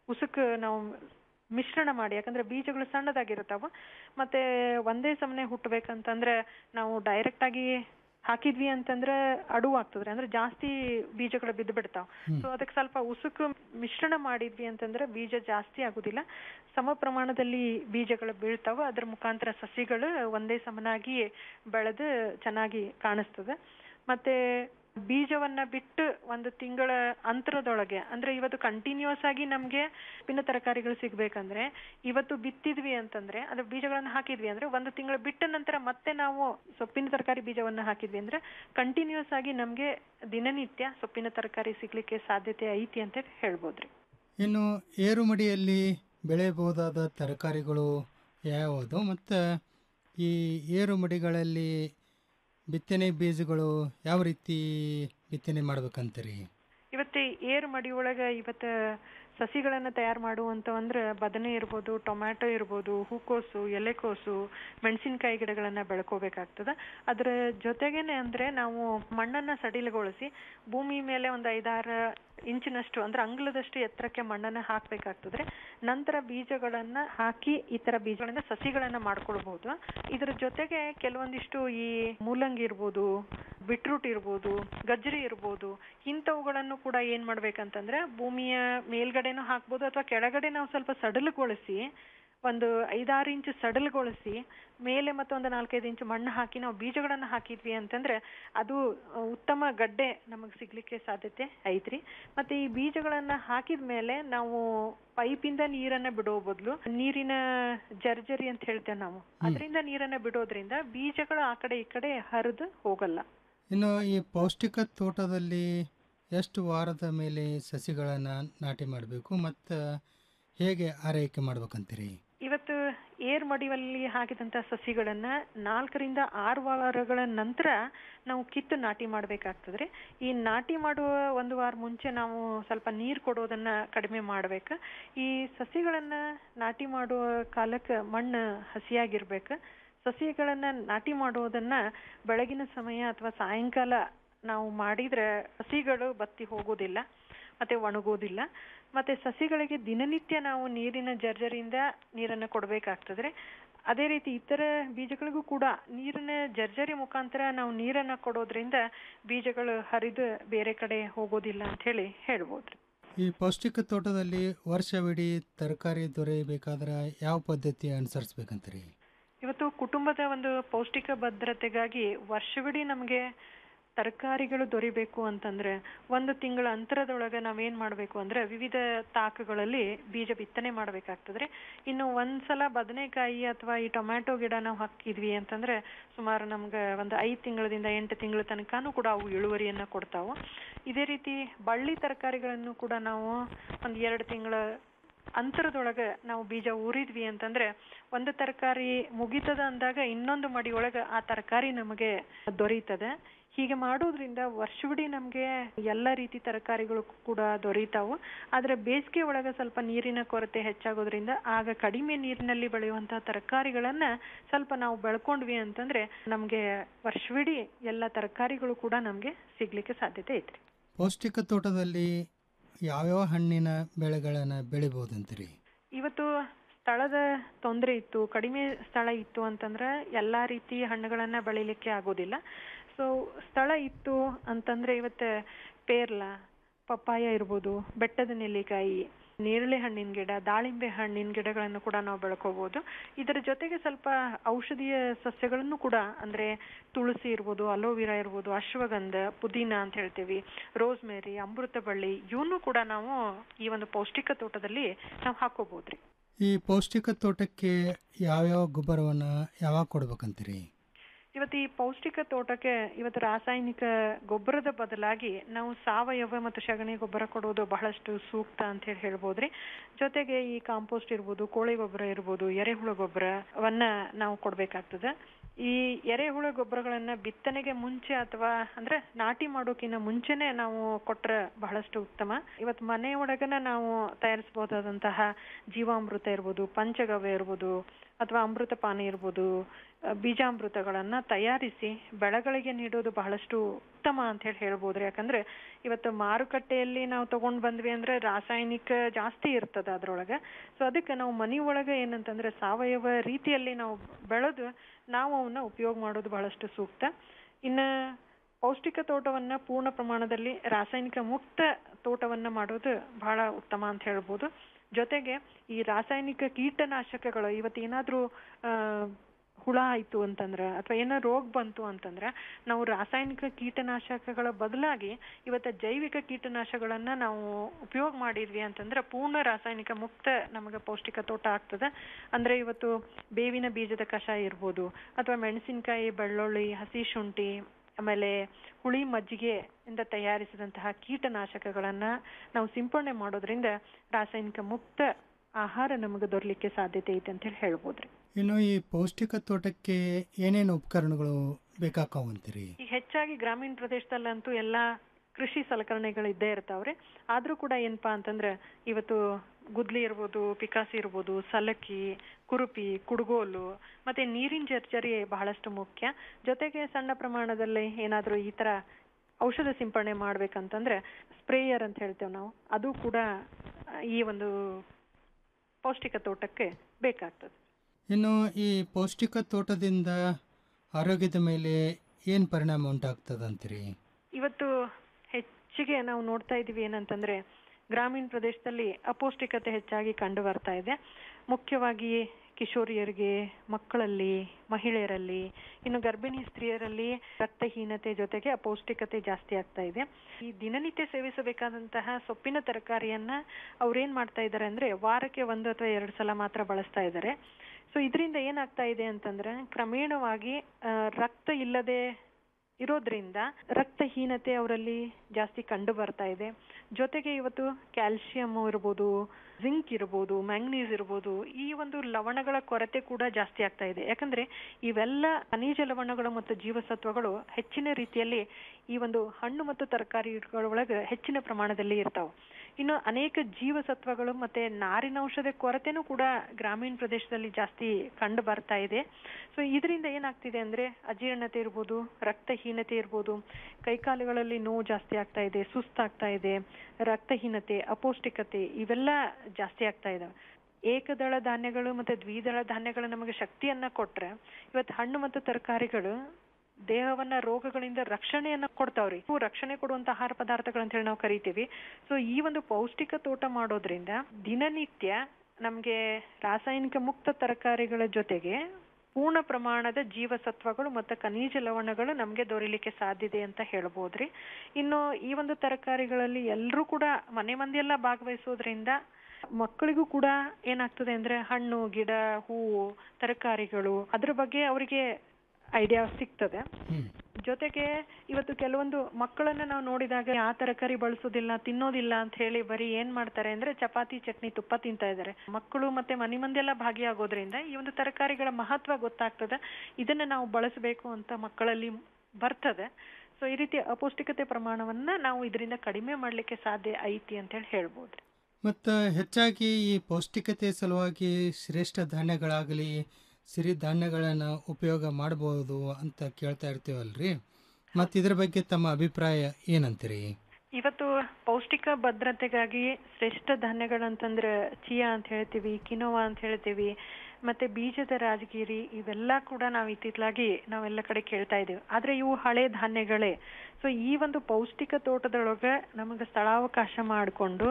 ಉಸುಕು ನಾವು ಮಿಶ್ರಣ ಮಾಡಿ ಯಾಕಂದ್ರೆ ಬೀಜಗಳು ಸಣ್ಣದಾಗಿರ್ತಾವ ಮತ್ತೆ ಒಂದೇ ಸಮನೆ ಹುಟ್ಟಬೇಕಂತಂದ್ರೆ ನಾವು ಡೈರೆಕ್ಟ್ ಆಗಿ ಹಾಕಿದ್ವಿ ಅಂತಂದ್ರೆ ಅಡುವಾಗ್ತದ್ರಿ ಅಂದ್ರೆ ಜಾಸ್ತಿ ಬೀಜಗಳು ಬಿದ್ದು ಬಿಡ್ತಾವ ಸೊ ಅದಕ್ಕೆ ಸ್ವಲ್ಪ ಉಸುಕು ಮಿಶ್ರಣ ಮಾಡಿದ್ವಿ ಅಂತಂದ್ರೆ ಬೀಜ ಜಾಸ್ತಿ ಆಗುದಿಲ್ಲ ಸಮ ಪ್ರಮಾಣದಲ್ಲಿ ಬೀಜಗಳು ಬೀಳ್ತಾವ ಅದ್ರ ಮುಖಾಂತರ ಸಸಿಗಳು ಒಂದೇ ಸಮನಾಗಿ ಬೆಳೆದು ಚೆನ್ನಾಗಿ ಕಾಣಿಸ್ತದೆ ಮತ್ತೆ ಬೀಜವನ್ನ ಬಿಟ್ಟು ಒಂದು ತಿಂಗಳ ಅಂತರದೊಳಗೆ ಅಂದ್ರೆ ಇವತ್ತು ಕಂಟಿನ್ಯೂಸ್ ಆಗಿ ನಮ್ಗೆ ಪಿನ್ನ ತರಕಾರಿಗಳು ಸಿಗ್ಬೇಕಂದ್ರೆ ಇವತ್ತು ಬಿತ್ತಿದ್ವಿ ಅಂತಂದ್ರೆ ಅದ್ರ ಬೀಜಗಳನ್ನ ಹಾಕಿದ್ವಿ ಅಂದ್ರೆ ಒಂದು ತಿಂಗಳು ಬಿಟ್ಟ ನಂತರ ಮತ್ತೆ ನಾವು ಸೊಪ್ಪಿನ ತರಕಾರಿ ಬೀಜವನ್ನ ಹಾಕಿದ್ವಿ ಅಂದ್ರೆ ಕಂಟಿನ್ಯೂಸ್ ಆಗಿ ನಮ್ಗೆ ದಿನನಿತ್ಯ ಸೊಪ್ಪಿನ ತರಕಾರಿ ಸಿಗ್ಲಿಕ್ಕೆ ಸಾಧ್ಯತೆ ಐತಿ ಅಂತ ಹೇಳ್ಬೋದ್ರಿ ಇನ್ನು ಏರುಮಡಿಯಲ್ಲಿ ಬೆಳೆಯಬಹುದಾದ ತರಕಾರಿಗಳು ಯಾವುದು ಮತ್ತು ಈ ಏರುಮಡಿಗಳಲ್ಲಿ ಬಿತ್ತನೆ ಬೀಜಗಳು ಯಾವ ರೀತಿ ಬಿತ್ತನೆ ಮಾಡ್ಬೇಕಂತೀರಿ ಇವತ್ತು ಏರು ಮಡಿ ಒಳಗ ಇವತ್ತು ಸಸಿಗಳನ್ನ ತಯಾರು ಮಾಡುವಂತ ಅಂದ್ರೆ ಬದನೆ ಇರ್ಬೋದು ಟೊಮ್ಯಾಟೊ ಇರ್ಬೋದು ಹೂಕೋಸು ಎಲೆಕೋಸು ಮೆಣಸಿನಕಾಯಿ ಗಿಡಗಳನ್ನ ಬೆಳ್ಕೋಬೇಕಾಗ್ತದ ಅದ್ರ ಜೊತೆಗೇನೆ ಅಂದ್ರೆ ನಾವು ಮಣ್ಣನ್ನ ಸಡಿಲಗೊಳಿಸಿ ಭೂಮಿ ಮೇಲೆ ಒಂದು ಐದಾರು ಇಂಚಿನಷ್ಟು ಅಂದ್ರೆ ಅಂಗ್ಲದಷ್ಟು ಎತ್ತರಕ್ಕೆ ಮಣ್ಣನ್ನ ಹಾಕ್ಬೇಕಾಗ್ತದ್ರೆ ನಂತರ ಬೀಜಗಳನ್ನ ಹಾಕಿ ಈ ತರ ಬೀಜಗಳಿಂದ ಸಸಿಗಳನ್ನ ಮಾಡ್ಕೊಳ್ಬಹುದು ಇದ್ರ ಜೊತೆಗೆ ಕೆಲವೊಂದಿಷ್ಟು ಈ ಮೂಲಂಗಿ ಇರ್ಬೋದು ಬಿಟ್ರೂಟ್ ಇರ್ಬೋದು ಗಜ್ರಿ ಇರ್ಬೋದು ಇಂಥವುಗಳನ್ನು ಕೂಡ ಏನ್ ಮಾಡ್ಬೇಕಂತಂದ್ರೆ ಭೂಮಿಯ ಮೇಲ್ಗಡೆನೂ ಹಾಕ್ಬೋದು ಅಥವಾ ಕೆಳಗಡೆ ನಾವು ಸ್ವಲ್ಪ ಸಡಲುಗೊಳಿಸಿ ಒಂದು ಐದಾರು ಇಂಚು ಸಡಲುಗೊಳಿಸಿ ಮೇಲೆ ಮತ್ತೊಂದು ನಾಲ್ಕೈದು ಇಂಚು ಮಣ್ಣು ಹಾಕಿ ನಾವು ಬೀಜಗಳನ್ನ ಹಾಕಿದ್ವಿ ಅಂತಂದ್ರೆ ಅದು ಅ, ಉತ್ತಮ ಗಡ್ಡೆ ನಮಗೆ ಸಿಗ್ಲಿಕ್ಕೆ ಸಾಧ್ಯತೆ ಐತ್ರಿ ಮತ್ತೆ ಈ ಬೀಜಗಳನ್ನ ಹಾಕಿದ ಮೇಲೆ ನಾವು ಪೈಪಿಂದ ನೀರನ್ನ ಬಿಡೋ ಬದಲು ನೀರಿನ ಜರ್ಜರಿ ಅಂತ ಹೇಳ್ತೇವೆ ನಾವು ಅದರಿಂದ ನೀರನ್ನ ಬಿಡೋದ್ರಿಂದ ಬೀಜಗಳು ಆ ಕಡೆ ಈ ಕಡೆ ಹರಿದು ಹೋಗಲ್ಲ ಇನ್ನು ಈ ಪೌಷ್ಟಿಕ ತೋಟದಲ್ಲಿ ಎಷ್ಟು ವಾರದ ಮೇಲೆ ಸಸಿಗಳನ್ನು ನಾಟಿ ಮಾಡಬೇಕು ಮತ್ತು ಹೇಗೆ ಆರೈಕೆ ಮಾಡ್ಬೇಕಂತೀರಿ ಇವತ್ತು ಏರ್ ಮಡಿವಲ್ಲಿ ಹಾಕಿದಂತ ಸಸಿಗಳನ್ನ ನಾಲ್ಕರಿಂದ ಆರು ವಾರಗಳ ನಂತರ ನಾವು ಕಿತ್ತು ನಾಟಿ ಮಾಡ್ಬೇಕಾಗ್ತದ್ರಿ ಈ ನಾಟಿ ಮಾಡುವ ಒಂದು ವಾರ ಮುಂಚೆ ನಾವು ಸ್ವಲ್ಪ ನೀರು ಕೊಡೋದನ್ನ ಕಡಿಮೆ ಮಾಡ್ಬೇಕು ಈ ಸಸಿಗಳನ್ನ ನಾಟಿ ಮಾಡುವ ಕಾಲಕ್ಕೆ ಮಣ್ಣು ಹಸಿಯಾಗಿರ್ಬೇಕು ಸಸಿಗಳನ್ನ ನಾಟಿ ಮಾಡೋದನ್ನ ಬೆಳಗಿನ ಸಮಯ ಅಥವಾ ಸಾಯಂಕಾಲ ನಾವು ಮಾಡಿದ್ರೆ ಸಸಿಗಳು ಬತ್ತಿ ಹೋಗೋದಿಲ್ಲ ಮತ್ತೆ ಒಣಗೋದಿಲ್ಲ ಮತ್ತೆ ಸಸಿಗಳಿಗೆ ದಿನನಿತ್ಯ ನಾವು ನೀರಿನ ಜರ್ಜರಿಯಿಂದ ನೀರನ್ನು ಕೊಡಬೇಕಾಗ್ತದ್ರೆ ಅದೇ ರೀತಿ ಇತರ ಬೀಜಗಳಿಗೂ ಕೂಡ ನೀರಿನ ಜರ್ಜರಿ ಮುಖಾಂತರ ನಾವು ನೀರನ್ನ ಕೊಡೋದ್ರಿಂದ ಬೀಜಗಳು ಹರಿದು ಬೇರೆ ಕಡೆ ಹೋಗೋದಿಲ್ಲ ಅಂತ ಹೇಳಿ ಹೇಳ್ಬೋದ್ರಿ ಈ ಪೌಷ್ಟಿಕ ತೋಟದಲ್ಲಿ ವರ್ಷವಿಡೀ ತರಕಾರಿ ದೊರೆಯಬೇಕಾದ್ರೆ ಯಾವ ಪದ್ಧತಿ ಅನುಸರಿಸ್ಬೇಕಂತೀರಿ ಇವತ್ತು ಕುಟುಂಬದ ಒಂದು ಪೌಷ್ಟಿಕ ಭದ್ರತೆಗಾಗಿ ವರ್ಷವಿಡೀ ನಮಗೆ ತರಕಾರಿಗಳು ದೊರಿಬೇಕು ಅಂತಂದ್ರೆ ಒಂದು ತಿಂಗಳ ಅಂತರದೊಳಗೆ ನಾವೇನ್ ಮಾಡ್ಬೇಕು ಅಂದ್ರೆ ವಿವಿಧ ತಾಕುಗಳಲ್ಲಿ ಬೀಜ ಬಿತ್ತನೆ ಮಾಡ್ಬೇಕಾಗ್ತದ್ರಿ ಇನ್ನು ಒಂದ್ಸಲ ಬದನೆಕಾಯಿ ಅಥವಾ ಈ ಟೊಮ್ಯಾಟೊ ಗಿಡ ನಾವು ಹಾಕಿದ್ವಿ ಅಂತಂದ್ರೆ ಸುಮಾರು ನಮ್ಗೆ ಒಂದು ಐದು ತಿಂಗಳದಿಂದ ಎಂಟು ತಿಂಗಳ ತನಕನೂ ಕೂಡ ಅವು ಇಳುವರಿಯನ್ನ ಕೊಡ್ತಾವು ಇದೇ ರೀತಿ ಬಳ್ಳಿ ತರಕಾರಿಗಳನ್ನು ಕೂಡ ನಾವು ಒಂದ್ ಎರಡು ತಿಂಗಳ ಅಂತರದೊಳಗೆ ನಾವು ಬೀಜ ಊರಿದ್ವಿ ಅಂತಂದ್ರೆ ಒಂದು ತರಕಾರಿ ಮುಗಿತದ ಅಂದಾಗ ಇನ್ನೊಂದು ಮಡಿ ಒಳಗೆ ಆ ತರಕಾರಿ ನಮಗೆ ದೊರೀತದೆ ಹೀಗೆ ಮಾಡೋದ್ರಿಂದ ವರ್ಷವಿಡೀ ನಮಗೆ ಎಲ್ಲ ರೀತಿ ತರಕಾರಿಗಳು ಕೂಡ ದೊರೀತಾವು ಆದ್ರೆ ಬೇಸಿಗೆ ಒಳಗೆ ಸ್ವಲ್ಪ ನೀರಿನ ಕೊರತೆ ಹೆಚ್ಚಾಗೋದ್ರಿಂದ ಆಗ ಕಡಿಮೆ ನೀರಿನಲ್ಲಿ ಬೆಳೆಯುವಂತಹ ತರಕಾರಿಗಳನ್ನ ಸ್ವಲ್ಪ ನಾವು ಬೆಳ್ಕೊಂಡ್ವಿ ಅಂತಂದ್ರೆ ನಮಗೆ ವರ್ಷವಿಡೀ ಎಲ್ಲ ತರಕಾರಿಗಳು ಕೂಡ ನಮಗೆ ಸಿಗ್ಲಿಕ್ಕೆ ಸಾಧ್ಯತೆ ಐತ್ರಿ ಪೌಷ್ಟಿಕ ತೋಟದಲ್ಲಿ ಯಾವ್ಯಾವ ಹಣ್ಣಿನ ಬೆಳೆಗಳನ್ನು ಬೆಳಿಬೋದಂತೀರಿ ಇವತ್ತು ಸ್ಥಳದ ತೊಂದರೆ ಇತ್ತು ಕಡಿಮೆ ಸ್ಥಳ ಇತ್ತು ಅಂತಂದ್ರೆ ಎಲ್ಲಾ ರೀತಿ ಹಣ್ಣುಗಳನ್ನ ಬೆಳಿಲಿಕ್ಕೆ ಆಗೋದಿಲ್ಲ ಸೊ ಸ್ಥಳ ಇತ್ತು ಅಂತಂದ್ರೆ ಇವತ್ತು ಪೇರ್ಲ ಪಪ್ಪಾಯ ಇರ್ಬೋದು ಬೆಟ್ಟದ ನೆಲ್ಲಿಕಾಯಿ ನೇರಳೆ ಹಣ್ಣಿನ ಗಿಡ ದಾಳಿಂಬೆ ಹಣ್ಣಿನ ಗಿಡಗಳನ್ನು ಕೂಡ ನಾವು ಬೆಳ್ಕೋಬಹುದು ಇದರ ಜೊತೆಗೆ ಸ್ವಲ್ಪ ಔಷಧೀಯ ಸಸ್ಯಗಳನ್ನು ಕೂಡ ಅಂದ್ರೆ ತುಳಸಿ ಇರ್ಬೋದು ಅಲೋವಿರಾ ಇರ್ಬೋದು ಅಶ್ವಗಂಧ ಪುದೀನ ಅಂತ ಹೇಳ್ತೀವಿ ರೋಸ್ಮೇರಿ ಅಮೃತ ಬಳ್ಳಿ ಇವನು ಕೂಡ ನಾವು ಈ ಒಂದು ಪೌಷ್ಟಿಕ ತೋಟದಲ್ಲಿ ನಾವು ಹಾಕೋಬಹುದ್ರಿ ಈ ಪೌಷ್ಟಿಕ ತೋಟಕ್ಕೆ ಯಾವ್ಯಾವ ಗೊಬ್ಬರವನ್ನು ಯಾವಾಗ ಕೊಡ್ಬೇಕಂತೀರಿ ಇವತ್ತು ಈ ಪೌಷ್ಟಿಕ ತೋಟಕ್ಕೆ ಇವತ್ತು ರಾಸಾಯನಿಕ ಗೊಬ್ಬರದ ಬದಲಾಗಿ ನಾವು ಸಾವಯವ ಮತ್ತು ಸಗಣಿ ಗೊಬ್ಬರ ಕೊಡೋದು ಬಹಳಷ್ಟು ಸೂಕ್ತ ಅಂತ ಹೇಳಿ ಹೇಳ್ಬೋದ್ರಿ ಜೊತೆಗೆ ಈ ಕಾಂಪೋಸ್ಟ್ ಇರ್ಬೋದು ಕೋಳಿ ಗೊಬ್ಬರ ಇರ್ಬೋದು ಎರೆಹುಳ ಗೊಬ್ಬರವನ್ನ ನಾವು ಕೊಡ್ಬೇಕಾಗ್ತದೆ ಈ ಎರೆಹುಳ ಗೊಬ್ಬರಗಳನ್ನ ಬಿತ್ತನೆಗೆ ಮುಂಚೆ ಅಥವಾ ಅಂದ್ರೆ ನಾಟಿ ಮಾಡೋಕಿನ್ನ ಮುಂಚೆನೆ ನಾವು ಕೊಟ್ರೆ ಬಹಳಷ್ಟು ಉತ್ತಮ ಇವತ್ತು ಮನೆ ಒಳಗನ ನಾವು ತಯಾರಿಸಬಹುದಾದಂತಹ ಜೀವಾಮೃತ ಇರ್ಬೋದು ಪಂಚಗವ್ಯ ಇರ್ಬೋದು ಅಥವಾ ಅಮೃತ ಪಾನ ಇರ್ಬೋದು ಆ, ಬೀಜಾಮೃತಗಳನ್ನ ತಯಾರಿಸಿ ಬೆಳೆಗಳಿಗೆ ನೀಡೋದು ಬಹಳಷ್ಟು ಉತ್ತಮ ಅಂತ ಹೇಳಿ ಹೇಳ್ಬೋದ್ರಿ ಯಾಕಂದ್ರೆ ಇವತ್ತು ಮಾರುಕಟ್ಟೆಯಲ್ಲಿ ನಾವು ತಗೊಂಡ್ ಬಂದ್ವಿ ಅಂದ್ರೆ ರಾಸಾಯನಿಕ ಜಾಸ್ತಿ ಇರ್ತದ ಅದ್ರೊಳಗೆ ಸೊ ಅದಕ್ಕೆ ನಾವು ಮನಿ ಒಳಗೆ ಏನಂತಂದ್ರೆ ಸಾವಯವ ರೀತಿಯಲ್ಲಿ ನಾವು ಬೆಳೆದು ನಾವು ಅವನ್ನ ಉಪಯೋಗ ಮಾಡೋದು ಬಹಳಷ್ಟು ಸೂಕ್ತ ಇನ್ನ ಪೌಷ್ಟಿಕ ತೋಟವನ್ನ ಪೂರ್ಣ ಪ್ರಮಾಣದಲ್ಲಿ ರಾಸಾಯನಿಕ ಮುಕ್ತ ತೋಟವನ್ನ ಮಾಡೋದು ಬಹಳ ಉತ್ತಮ ಅಂತ ಹೇಳ್ಬೋದು ಜೊತೆಗೆ ಈ ರಾಸಾಯನಿಕ ಕೀಟನಾಶಕಗಳು ಇವತ್ತು ಏನಾದ್ರೂ ಆ ಹುಳ ಆಯ್ತು ಅಂತಂದ್ರ ಅಥವಾ ಏನೋ ರೋಗ ಬಂತು ಅಂತಂದ್ರ ನಾವು ರಾಸಾಯನಿಕ ಕೀಟನಾಶಕಗಳ ಬದಲಾಗಿ ಇವತ್ತ ಜೈವಿಕ ಕೀಟನಾಶಕಗಳನ್ನ ನಾವು ಉಪಯೋಗ ಮಾಡಿದ್ವಿ ಅಂತಂದ್ರೆ ಪೂರ್ಣ ರಾಸಾಯನಿಕ ಮುಕ್ತ ನಮಗೆ ಪೌಷ್ಟಿಕ ತೋಟ ಆಗ್ತದೆ ಅಂದ್ರೆ ಇವತ್ತು ಬೇವಿನ ಬೀಜದ ಕಷಾಯ ಇರ್ಬೋದು ಅಥವಾ ಮೆಣಸಿನಕಾಯಿ ಬೆಳ್ಳುಳ್ಳಿ ಹಸಿ ಶುಂಠಿ ಆಮೇಲೆ ಹುಳಿ ಮಜ್ಜಿಗೆ ಇಂದ ತಯಾರಿಸಿದಂತಹ ಕೀಟನಾಶಕಗಳನ್ನ ನಾವು ಸಿಂಪಡಣೆ ಮಾಡೋದ್ರಿಂದ ರಾಸಾಯನಿಕ ಮುಕ್ತ ಆಹಾರ ನಮಗೆ ದೊರಲಿಕ್ಕೆ ಸಾಧ್ಯತೆ ಐತೆ ಅಂತ ಹೇಳಿ ಹೇಳ್ಬೋದ್ರಿ ಇನ್ನು ಈ ಪೌಷ್ಟಿಕ ತೋಟಕ್ಕೆ ಏನೇನು ಉಪಕರಣಗಳು ಬೇಕಾಕಾವು ಅಂತೀರಿ ಈಗ ಹೆಚ್ಚಾಗಿ ಗ್ರಾಮೀಣ ಪ್ರದೇಶದಲ್ಲಂತೂ ಎಲ್ಲಾ ಕೃಷಿ ಸಲಕರಣೆಗಳು ಇದ್ದೇ ಇರ್ತಾವ್ರಿ ಆದ್ರೂ ಕೂಡ ಏನಪ್ಪಾ ಅಂತಂದ್ರೆ ಇವತ್ತು ಗುದ್ಲಿ ಇರ್ಬೋದು ಪಿಕಾಸಿ ಇರ್ಬೋದು ಸಲಕಿ ಕುರುಪಿ ಕುಡುಗೋಲು ಮತ್ತೆ ನೀರಿನ ಜರ್ಜರಿ ಬಹಳಷ್ಟು ಮುಖ್ಯ ಜೊತೆಗೆ ಸಣ್ಣ ಪ್ರಮಾಣದಲ್ಲಿ ಏನಾದ್ರೂ ಈ ತರ ಔಷಧ ಸಿಂಪಡಣೆ ಮಾಡ್ಬೇಕಂತಂದ್ರೆ ಸ್ಪ್ರೇಯರ್ ಅಂತ ಹೇಳ್ತೇವೆ ನಾವು ಅದು ಕೂಡ ಆ, ಈ ಒಂದು ಪೌಷ್ಟಿಕ ತೋಟಕ್ಕೆ ಬೇಕಾಗ್ತದೆ ಇನ್ನು ಈ ಪೌಷ್ಟಿಕ ತೋಟದಿಂದ ಆರೋಗ್ಯದ ಮೇಲೆ ಏನು ಪರಿಣಾಮ ಉಂಟಾಗ್ತದಂತೀರಿ ಇವತ್ತು ಹೆಚ್ಚಿಗೆ ನಾವು ನೋಡ್ತಾ ಇದೀವಿ ಏನಂತಂದ್ರೆ ಗ್ರಾಮೀಣ ಪ್ರದೇಶದಲ್ಲಿ ಅಪೌಷ್ಟಿಕತೆ ಹೆಚ್ಚಾಗಿ ಕಂಡು ಬರ್ತಾ ಇದೆ ಮುಖ್ಯವಾಗಿ ಕಿಶೋರಿಯರಿಗೆ ಮಕ್ಕಳಲ್ಲಿ ಮಹಿಳೆಯರಲ್ಲಿ ಇನ್ನು ಗರ್ಭಿಣಿ ಸ್ತ್ರೀಯರಲ್ಲಿ ರಕ್ತಹೀನತೆ ಜೊತೆಗೆ ಅಪೌಷ್ಟಿಕತೆ ಜಾಸ್ತಿ ಆಗ್ತಾ ಇದೆ ಈ ದಿನನಿತ್ಯ ಸೇವಿಸಬೇಕಾದಂತಹ ಸೊಪ್ಪಿನ ತರಕಾರಿಯನ್ನ ಅವ್ರೇನ್ ಮಾಡ್ತಾ ಇದ್ದಾರೆ ಅಂದ್ರೆ ವಾರಕ್ಕೆ ಒಂದು ಅಥವಾ ಎರಡು ಸಲ ಮಾತ್ರ ಬಳಸ್ತಾ ಇದ್ದಾರೆ ಸೊ ಇದರಿಂದ ಏನಾಗ್ತಾ ಇದೆ ಅಂತಂದ್ರೆ ಕ್ರಮೇಣವಾಗಿ ಆ, ರಕ್ತ ಇಲ್ಲದೆ ಇರೋದ್ರಿಂದ ರಕ್ತಹೀನತೆ ಅವರಲ್ಲಿ ಜಾಸ್ತಿ ಕಂಡು ಬರ್ತಾ ಇದೆ ಜೊತೆಗೆ ಇವತ್ತು ಕ್ಯಾಲ್ಸಿಯಂ ಇರ್ಬೋದು ಜಿಂಕ್ ಇರ್ಬೋದು ಮ್ಯಾಂಗ್ನೀಸ್ ಇರ್ಬೋದು ಈ ಒಂದು ಲವಣಗಳ ಕೊರತೆ ಕೂಡ ಜಾಸ್ತಿ ಆಗ್ತಾ ಇದೆ ಯಾಕಂದ್ರೆ ಇವೆಲ್ಲ ಖನಿಜ ಲವಣಗಳು ಮತ್ತು ಜೀವಸತ್ವಗಳು ಹೆಚ್ಚಿನ ರೀತಿಯಲ್ಲಿ ಈ ಒಂದು ಹಣ್ಣು ಮತ್ತು ತರಕಾರಿಗಳೊಳಗೆ ಹೆಚ್ಚಿನ ಪ್ರಮಾಣದಲ್ಲಿ ಇರ್ತಾವೆ ಇನ್ನು ಅನೇಕ ಜೀವಸತ್ವಗಳು ಮತ್ತೆ ನಾರಿನೌಷಧ ಕೊರತೆನೂ ಕೂಡ ಗ್ರಾಮೀಣ ಪ್ರದೇಶದಲ್ಲಿ ಜಾಸ್ತಿ ಕಂಡು ಬರ್ತಾ ಇದೆ ಸೊ ಇದರಿಂದ ಏನಾಗ್ತಿದೆ ಅಂದ್ರೆ ಅಜೀರ್ಣತೆ ಇರ್ಬೋದು ರಕ್ತಹೀನತೆ ಇರ್ಬೋದು ಕೈಕಾಲುಗಳಲ್ಲಿ ನೋವು ಜಾಸ್ತಿ ಆಗ್ತಾ ಇದೆ ಸುಸ್ತಾಗ್ತಾ ಇದೆ ರಕ್ತಹೀನತೆ ಅಪೌಷ್ಟಿಕತೆ ಇವೆಲ್ಲ ಜಾಸ್ತಿ ಆಗ್ತಾ ಇದಾವೆ ಏಕದಳ ಧಾನ್ಯಗಳು ಮತ್ತೆ ದ್ವಿದಳ ಧಾನ್ಯಗಳು ನಮಗೆ ಶಕ್ತಿಯನ್ನ ಕೊಟ್ರೆ ಇವತ್ತು ಹಣ್ಣು ಮತ್ತು ತರಕಾರಿಗಳು ದೇಹವನ್ನ ರೋಗಗಳಿಂದ ರಕ್ಷಣೆಯನ್ನ ಕೊಡ್ತಾವ್ರಿ ಇವು ರಕ್ಷಣೆ ಕೊಡುವಂತ ಆಹಾರ ಪದಾರ್ಥಗಳು ಅಂತ ಹೇಳಿ ನಾವು ಕರಿತೀವಿ ಸೊ ಈ ಒಂದು ಪೌಷ್ಟಿಕ ತೋಟ ಮಾಡೋದ್ರಿಂದ ದಿನನಿತ್ಯ ನಮ್ಗೆ ರಾಸಾಯನಿಕ ಮುಕ್ತ ತರಕಾರಿಗಳ ಜೊತೆಗೆ ಪೂರ್ಣ ಪ್ರಮಾಣದ ಜೀವಸತ್ವಗಳು ಮತ್ತು ಖನಿಜ ಲವಣಗಳು ನಮಗೆ ದೊರೆಯಲಿಕ್ಕೆ ಸಾಧ್ಯತೆ ಅಂತ ಹೇಳ್ಬೋದ್ರಿ ಇನ್ನು ಈ ಒಂದು ತರಕಾರಿಗಳಲ್ಲಿ ಎಲ್ಲರೂ ಕೂಡ ಮನೆ ಮಂದಿ ಎಲ್ಲ ಭಾಗವಹಿಸೋದ್ರಿಂದ ಮಕ್ಕಳಿಗೂ ಕೂಡ ಏನಾಗ್ತದೆ ಅಂದ್ರೆ ಹಣ್ಣು ಗಿಡ ಹೂವು ತರಕಾರಿಗಳು ಅದ್ರ ಬಗ್ಗೆ ಅವರಿಗೆ ಐಡಿಯಾ ಸಿಗ್ತದೆ ಜೊತೆಗೆ ಇವತ್ತು ಕೆಲವೊಂದು ಮಕ್ಕಳನ್ನ ನಾವು ನೋಡಿದಾಗ ಆ ತರಕಾರಿ ಬಳಸೋದಿಲ್ಲ ತಿನ್ನೋದಿಲ್ಲ ಅಂತ ಹೇಳಿ ಬರೀ ಏನ್ ಮಾಡ್ತಾರೆ ಅಂದ್ರೆ ಚಪಾತಿ ಚಟ್ನಿ ತುಪ್ಪ ತಿಂತಾ ಇದ್ದಾರೆ ಮಕ್ಕಳು ಮತ್ತೆ ಮನೆ ಮಂದಿ ಎಲ್ಲ ಭಾಗಿಯಾಗೋದ್ರಿಂದ ಈ ಒಂದು ತರಕಾರಿಗಳ ಮಹತ್ವ ಗೊತ್ತಾಗ್ತದೆ ಇದನ್ನ ನಾವು ಬಳಸಬೇಕು ಅಂತ ಮಕ್ಕಳಲ್ಲಿ ಬರ್ತದೆ ಸೊ ಈ ರೀತಿ ಅಪೌಷ್ಟಿಕತೆ ಪ್ರಮಾಣವನ್ನ ನಾವು ಇದರಿಂದ ಕಡಿಮೆ ಮಾಡ್ಲಿಕ್ಕೆ ಸಾಧ್ಯ ಐತಿ ಅಂತ ಹೇಳಿ ಹೇಳ್ಬೋದು ಮತ್ತು ಹೆಚ್ಚಾಗಿ ಈ ಪೌಷ್ಟಿಕತೆ ಸಲುವಾಗಿ ಶ್ರೇಷ್ಠ ಧಾನ್ಯಗಳಾಗಲಿ ಸಿರಿಧಾನ್ಯಗಳನ್ನು ಉಪಯೋಗ ಮಾಡ್ಬೋದು ಅಂತ ಕೇಳ್ತಾ ಇರ್ತೀವಲ್ರಿ ಮತ್ತು ಇದ್ರ ಬಗ್ಗೆ ತಮ್ಮ ಅಭಿಪ್ರಾಯ ಏನಂತೀರಿ ಇವತ್ತು ಪೌಷ್ಟಿಕ ಭದ್ರತೆಗಾಗಿ ಶ್ರೇಷ್ಠ ಧಾನ್ಯಗಳಂತಂದ್ರೆ ಚಿಯಾ ಅಂತ ಹೇಳ್ತೀವಿ ಕಿನೋವಾ ಅಂತ ಹೇಳ್ತೀವಿ ಮತ್ತೆ ಬೀಜದ ರಾಜಗಿರಿ ಇವೆಲ್ಲ ಕೂಡ ನಾವು ಇತ್ತಿತ್ತಲಾಗಿ ನಾವೆಲ್ಲ ಕಡೆ ಕೇಳ್ತಾ ಇದ್ದೀವಿ ಆದ್ರೆ ಇವು ಹಳೆ ಧಾನ್ಯಗಳೇ ಸೊ ಈ ಒಂದು ಪೌಷ್ಟಿಕ ತೋಟದೊಳಗೆ ನಮಗೆ ಸ್ಥಳಾವಕಾಶ ಮಾಡಿಕೊಂಡು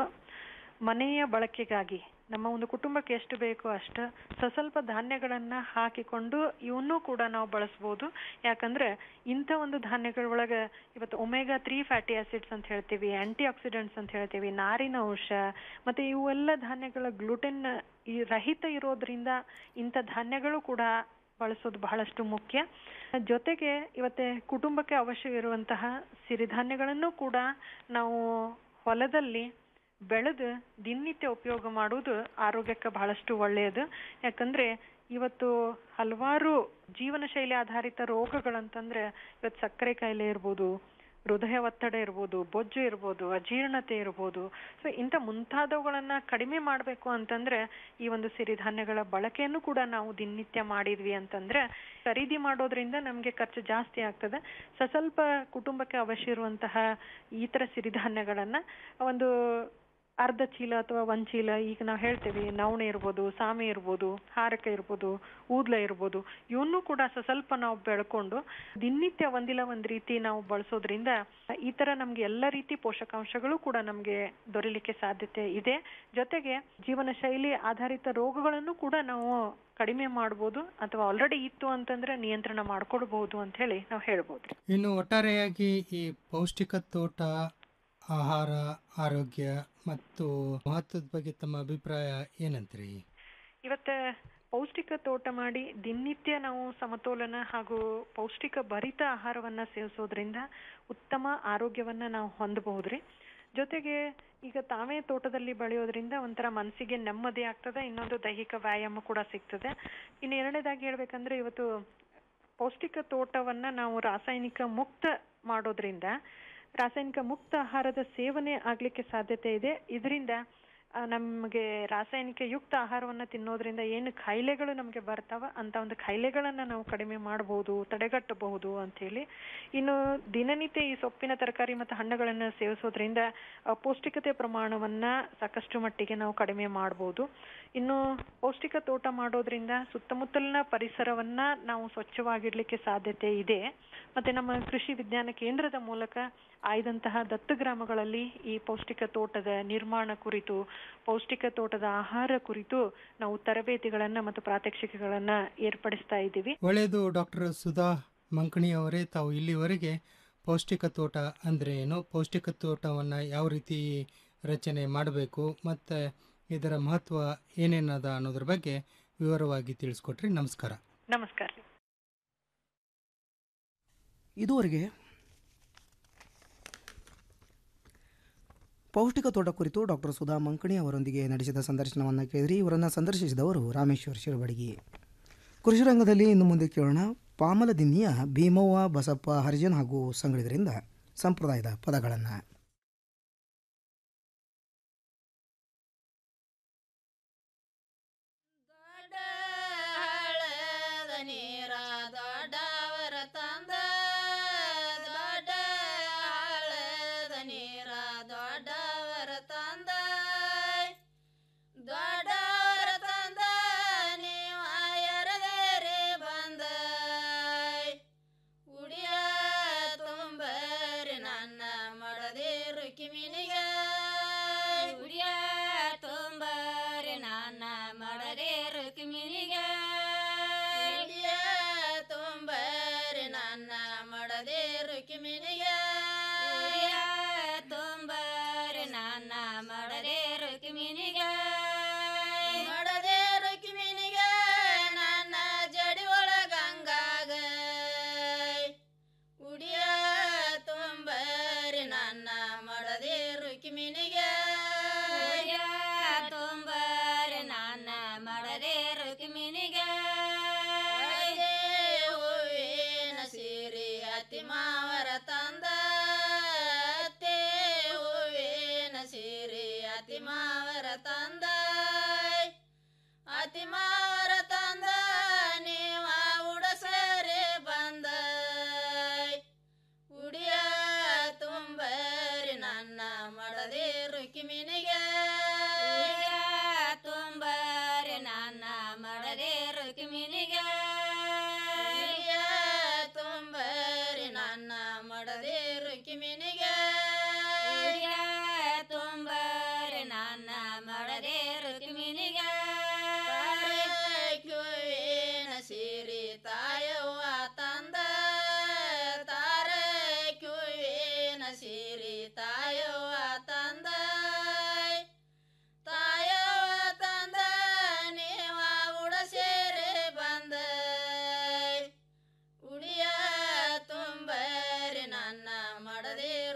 ಮನೆಯ ಬಳಕೆಗಾಗಿ ನಮ್ಮ ಒಂದು ಕುಟುಂಬಕ್ಕೆ ಎಷ್ಟು ಬೇಕೋ ಅಷ್ಟು ಸಸ್ವಲ್ಪ ಧಾನ್ಯಗಳನ್ನ ಹಾಕಿಕೊಂಡು ಇವನ್ನೂ ಕೂಡ ನಾವು ಬಳಸ್ಬೋದು ಯಾಕಂದ್ರೆ ಇಂಥ ಒಂದು ಧಾನ್ಯಗಳ ಒಳಗೆ ಇವತ್ತು ಒಮೆಗಾ ತ್ರೀ ಫ್ಯಾಟಿ ಆಸಿಡ್ಸ್ ಅಂತ ಹೇಳ್ತೀವಿ ಆಂಟಿ ಆಕ್ಸಿಡೆಂಟ್ಸ್ ಅಂತ ಹೇಳ್ತೀವಿ ನಾರಿನ ಅಂಶ ಮತ್ತೆ ಇವೆಲ್ಲ ಧಾನ್ಯಗಳ ಗ್ಲುಟೆನ್ ಈ ರಹಿತ ಇರೋದ್ರಿಂದ ಇಂಥ ಧಾನ್ಯಗಳು ಕೂಡ ಬಳಸೋದು ಬಹಳಷ್ಟು ಮುಖ್ಯ ಜೊತೆಗೆ ಇವತ್ತೆ ಕುಟುಂಬಕ್ಕೆ ಅವಶ್ಯವಿರುವಂತಹ ಸಿರಿಧಾನ್ಯಗಳನ್ನು ಕೂಡ ನಾವು ಹೊಲದಲ್ಲಿ ಬೆಳೆದು ದಿನನಿತ್ಯ ಉಪಯೋಗ ಮಾಡುವುದು ಆರೋಗ್ಯಕ್ಕೆ ಬಹಳಷ್ಟು ಒಳ್ಳೆಯದು ಯಾಕಂದ್ರೆ ಇವತ್ತು ಹಲವಾರು ಜೀವನ ಶೈಲಿ ಆಧಾರಿತ ರೋಗಗಳಂತಂದ್ರೆ ಇವತ್ತು ಸಕ್ಕರೆ ಕಾಯಿಲೆ ಇರ್ಬೋದು ಹೃದಯ ಒತ್ತಡ ಇರ್ಬೋದು ಬೊಜ್ಜು ಇರ್ಬೋದು ಅಜೀರ್ಣತೆ ಇರ್ಬೋದು ಸೊ ಇಂಥ ಮುಂತಾದವುಗಳನ್ನ ಕಡಿಮೆ ಮಾಡಬೇಕು ಅಂತಂದ್ರೆ ಈ ಒಂದು ಸಿರಿಧಾನ್ಯಗಳ ಬಳಕೆಯನ್ನು ಕೂಡ ನಾವು ದಿನನಿತ್ಯ ಮಾಡಿದ್ವಿ ಅಂತಂದ್ರೆ ಖರೀದಿ ಮಾಡೋದ್ರಿಂದ ನಮ್ಗೆ ಖರ್ಚು ಜಾಸ್ತಿ ಆಗ್ತದೆ ಸ ಸ್ವಲ್ಪ ಕುಟುಂಬಕ್ಕೆ ಅವಶ್ಯ ಇರುವಂತಹ ಈ ತರ ಸಿರಿಧಾನ್ಯಗಳನ್ನ ಒಂದು ಅರ್ಧ ಚೀಲ ಅಥವಾ ಒಂದ್ ಚೀಲ ಈಗ ನಾವು ಹೇಳ್ತೇವೆ ನವಣೆ ಇರ್ಬೋದು ಸಾಮೆ ಇರ್ಬೋದು ಹಾರಕ ಇರ್ಬೋದು ಊದ್ಲ ಇರ್ಬೋದು ಇವನ್ನೂ ಕೂಡ ಸ ಸ್ವಲ್ಪ ನಾವು ಬೆಳ್ಕೊಂಡು ದಿನನಿತ್ಯ ಒಂದಿಲ್ಲ ಒಂದ್ ರೀತಿ ನಾವು ಬಳಸೋದ್ರಿಂದ ಈ ತರ ನಮ್ಗೆ ಎಲ್ಲ ರೀತಿ ಪೋಷಕಾಂಶಗಳು ಕೂಡ ನಮ್ಗೆ ದೊರೆಯಲಿಕ್ಕೆ ಸಾಧ್ಯತೆ ಇದೆ ಜೊತೆಗೆ ಜೀವನ ಶೈಲಿ ಆಧಾರಿತ ರೋಗಗಳನ್ನು ಕೂಡ ನಾವು ಕಡಿಮೆ ಮಾಡ್ಬೋದು ಅಥವಾ ಆಲ್ರೆಡಿ ಇತ್ತು ಅಂತಂದ್ರೆ ನಿಯಂತ್ರಣ ಮಾಡ್ಕೊಳ್ಬಹುದು ಅಂತ ಹೇಳಿ ನಾವು ಹೇಳ್ಬೋದು ಇನ್ನು ಒಟ್ಟಾರೆಯಾಗಿ ಈ ಪೌಷ್ಟಿಕ ತೋಟ ಆಹಾರ ಆರೋಗ್ಯ ಮತ್ತು ಮಹತ್ವದ ಬಗ್ಗೆ ತಮ್ಮ ಅಭಿಪ್ರಾಯ ಏನಂತ್ರಿ ಇವತ್ತ ಪೌಷ್ಟಿಕ ತೋಟ ಮಾಡಿ ದಿನನಿತ್ಯ ನಾವು ಸಮತೋಲನ ಹಾಗೂ ಪೌಷ್ಟಿಕ ಭರಿತ ಆಹಾರವನ್ನ ಸೇವಿಸೋದ್ರಿಂದ ಉತ್ತಮ ಆರೋಗ್ಯವನ್ನ ನಾವು ಹೊಂದಬಹುದ್ರಿ ಜೊತೆಗೆ ಈಗ ತಾವೇ ತೋಟದಲ್ಲಿ ಬೆಳೆಯೋದ್ರಿಂದ ಒಂಥರ ಮನಸ್ಸಿಗೆ ನೆಮ್ಮದಿ ಆಗ್ತದೆ ಇನ್ನೊಂದು ದೈಹಿಕ ವ್ಯಾಯಾಮ ಕೂಡ ಸಿಗ್ತದೆ ಇನ್ನು ಎರಡನೇದಾಗಿ ಹೇಳ್ಬೇಕಂದ್ರೆ ಇವತ್ತು ಪೌಷ್ಟಿಕ ತೋಟವನ್ನ ನಾವು ರಾಸಾಯನಿಕ ಮುಕ್ತ ಮಾಡೋದ್ರಿಂದ ರಾಸಾಯನಿಕ ಮುಕ್ತ ಆಹಾರದ ಸೇವನೆ ಆಗ್ಲಿಕ್ಕೆ ಸಾಧ್ಯತೆ ಇದೆ ಇದರಿಂದ ನಮಗೆ ರಾಸಾಯನಿಕ ಯುಕ್ತ ಆಹಾರವನ್ನ ತಿನ್ನೋದ್ರಿಂದ ಏನು ಕಾಯಿಲೆಗಳು ನಮಗೆ ಬರ್ತಾವ ಅಂತ ಒಂದು ಕಾಯಿಲೆಗಳನ್ನ ನಾವು ಕಡಿಮೆ ಮಾಡಬಹುದು ತಡೆಗಟ್ಟಬಹುದು ಅಂತ ಹೇಳಿ ಇನ್ನು ದಿನನಿತ್ಯ ಈ ಸೊಪ್ಪಿನ ತರಕಾರಿ ಮತ್ತು ಹಣ್ಣುಗಳನ್ನ ಸೇವಿಸೋದ್ರಿಂದ ಆ, ಪೌಷ್ಟಿಕತೆ ಪ್ರಮಾಣವನ್ನ ಸಾಕಷ್ಟು ಮಟ್ಟಿಗೆ ನಾವು ಕಡಿಮೆ ಮಾಡಬಹುದು ಇನ್ನು ಪೌಷ್ಟಿಕ ತೋಟ ಮಾಡೋದ್ರಿಂದ ಸುತ್ತಮುತ್ತಲಿನ ಪರಿಸರವನ್ನ ನಾವು ಸ್ವಚ್ಛವಾಗಿಡ್ಲಿಕ್ಕೆ ಸಾಧ್ಯತೆ ಇದೆ ಮತ್ತೆ ನಮ್ಮ ಕೃಷಿ ವಿಜ್ಞಾನ ಕೇಂದ್ರದ ಮೂಲಕ ಆಯ್ದಂತಹ ದತ್ತು ಗ್ರಾಮಗಳಲ್ಲಿ ಈ ಪೌಷ್ಟಿಕ ತೋಟದ ನಿರ್ಮಾಣ ಕುರಿತು ಪೌಷ್ಟಿಕ ತೋಟದ ಆಹಾರ ಕುರಿತು ನಾವು ತರಬೇತಿಗಳನ್ನ ಮತ್ತು ಪ್ರಾತ್ಯಕ್ಷಿಕೆಗಳನ್ನ ಏರ್ಪಡಿಸ್ತಾ ಇದ್ದೀವಿ ಒಳ್ಳೆಯದು ಡಾಕ್ಟರ್ ಸುಧಾ ಮಂಕಣಿ ಅವರೇ ತಾವು ಇಲ್ಲಿವರೆಗೆ ಪೌಷ್ಟಿಕ ತೋಟ ಅಂದರೆ ಏನು ಪೌಷ್ಟಿಕ ತೋಟವನ್ನು ಯಾವ ರೀತಿ ರಚನೆ ಮಾಡಬೇಕು ಮತ್ತು ಇದರ ಮಹತ್ವ ಏನೇನದ ಅನ್ನೋದ್ರ ಬಗ್ಗೆ ವಿವರವಾಗಿ ತಿಳಿಸ್ಕೊಟ್ರಿ ನಮಸ್ಕಾರ ನಮಸ್ಕಾರ ಇದುವರೆಗೆ ಪೌಷ್ಟಿಕ ತೋಟ ಕುರಿತು ಡಾಕ್ಟರ್ ಸುಧಾ ಮಂಕಣಿ ಅವರೊಂದಿಗೆ ನಡೆಸಿದ ಸಂದರ್ಶನವನ್ನು ಕೇಳಿದ್ರಿ ಇವರನ್ನು ಸಂದರ್ಶಿಸಿದವರು ರಾಮೇಶ್ವರ್ ಶಿರಬಡಗಿ ಕೃಷಿ ರಂಗದಲ್ಲಿ ಇನ್ನು ಮುಂದೆ ಕೇಳೋಣ ಪಾಮಲದಿನ್ನಿಯ ಭೀಮವ್ವ ಬಸಪ್ಪ ಹರಿಜನ್ ಹಾಗೂ ಸಂಗಳಿಗರಿಂದ ಸಂಪ್ರದಾಯದ ಪದಗಳನ್ನು ಹಳ್ಳದ ನೀರ ದೊಡ್ಡವರ ತಂದ ದೊಡ್ಡ ಹಳ್ಳದ ನೀರ ದೊಡ್ಡವರ ತಂದ ದೊಡ್ಡವರ ತಂದ ನೀವ ಎರದೇರಿ ಬಂದ ಉಡಿಯ ತುಂಬರಿ ನನ್ನ ಮಡದಿರು ಕಿಮಿನಿಗೆ ಉಡಿಯ ತುಂಬರಿ ನನ್ನ ಮಡದಿರು ಕಿಮಿನಿಗೆ ಉಡಿಯ ತುಂಬರಿ ನನ್ನ ಮಡದಿರು ಕಿಮಿನಿಗೆ ಉಡಿಯ ತುಂಬರಿ ನನ್ನ ಮಡದಿರು ಕಿಮಿನಿಗೆ ಮಡದಿರು ಕಿಮಿನಿಗೆ ನನ್ನ ಜಡಿ ಒಳಗಂಗಾಗ ಉಡಿಯ ತುಂಬರಿ ನನ್ನ ಮಡದಿರು ಕಿಮಿನಿಗೆ ಉಡಿಯ ತುಂಬರಿ ನನ್ನ ಮಡದಿರು ಕಿಮಿನಿಗೆ ಹೂವಿನ ಸೀರೆ ಅತಿ ಮಾವರ ತಂದ ಅತ್ತೆ ಹೂವಿನ ಸೀರೆ ಅತಿ ಮಾವರ ತಂದ ಅತಿ ಮಾವರ ತಂದ ನೀವ ಉಡಸರೆ ಬಂದ ಉಡಿಯ ತುಂಬರಿ ನನ್ನ ಮಡದಿರು ಕಿಮಿನಿಗೆ ತುಂಬರಿ ನನ್ನ ಮಡದಿರು ಕಿಮಿನಿಗೆ ಉಡಿಯ ತುಂಬರಿ ನನ್ನ ಮಡದಿರು ಕಿಮಿನಿಗೆ ಉಡಿಯ ತುಂಬರಿ ನನ್ನ ಮಡದಿರು ಕಿಮಿನಿಗೆ ಕ್ಯೂವಿನ ಸೀರಿ ತಾಯವ್ವ ತಂದ ತಾರ ಕ್ಯೂವಿನ ಸೀರಿ ತಾಯವ್ವ ತಂದ ತಾಯವ್ವ ತಂದ ನೀವ ಉಡಸೇರೆ ಬಂದ ಉಡಿಯ ತುಂಬರಿ ನನ್ನ ಮಡದಿರು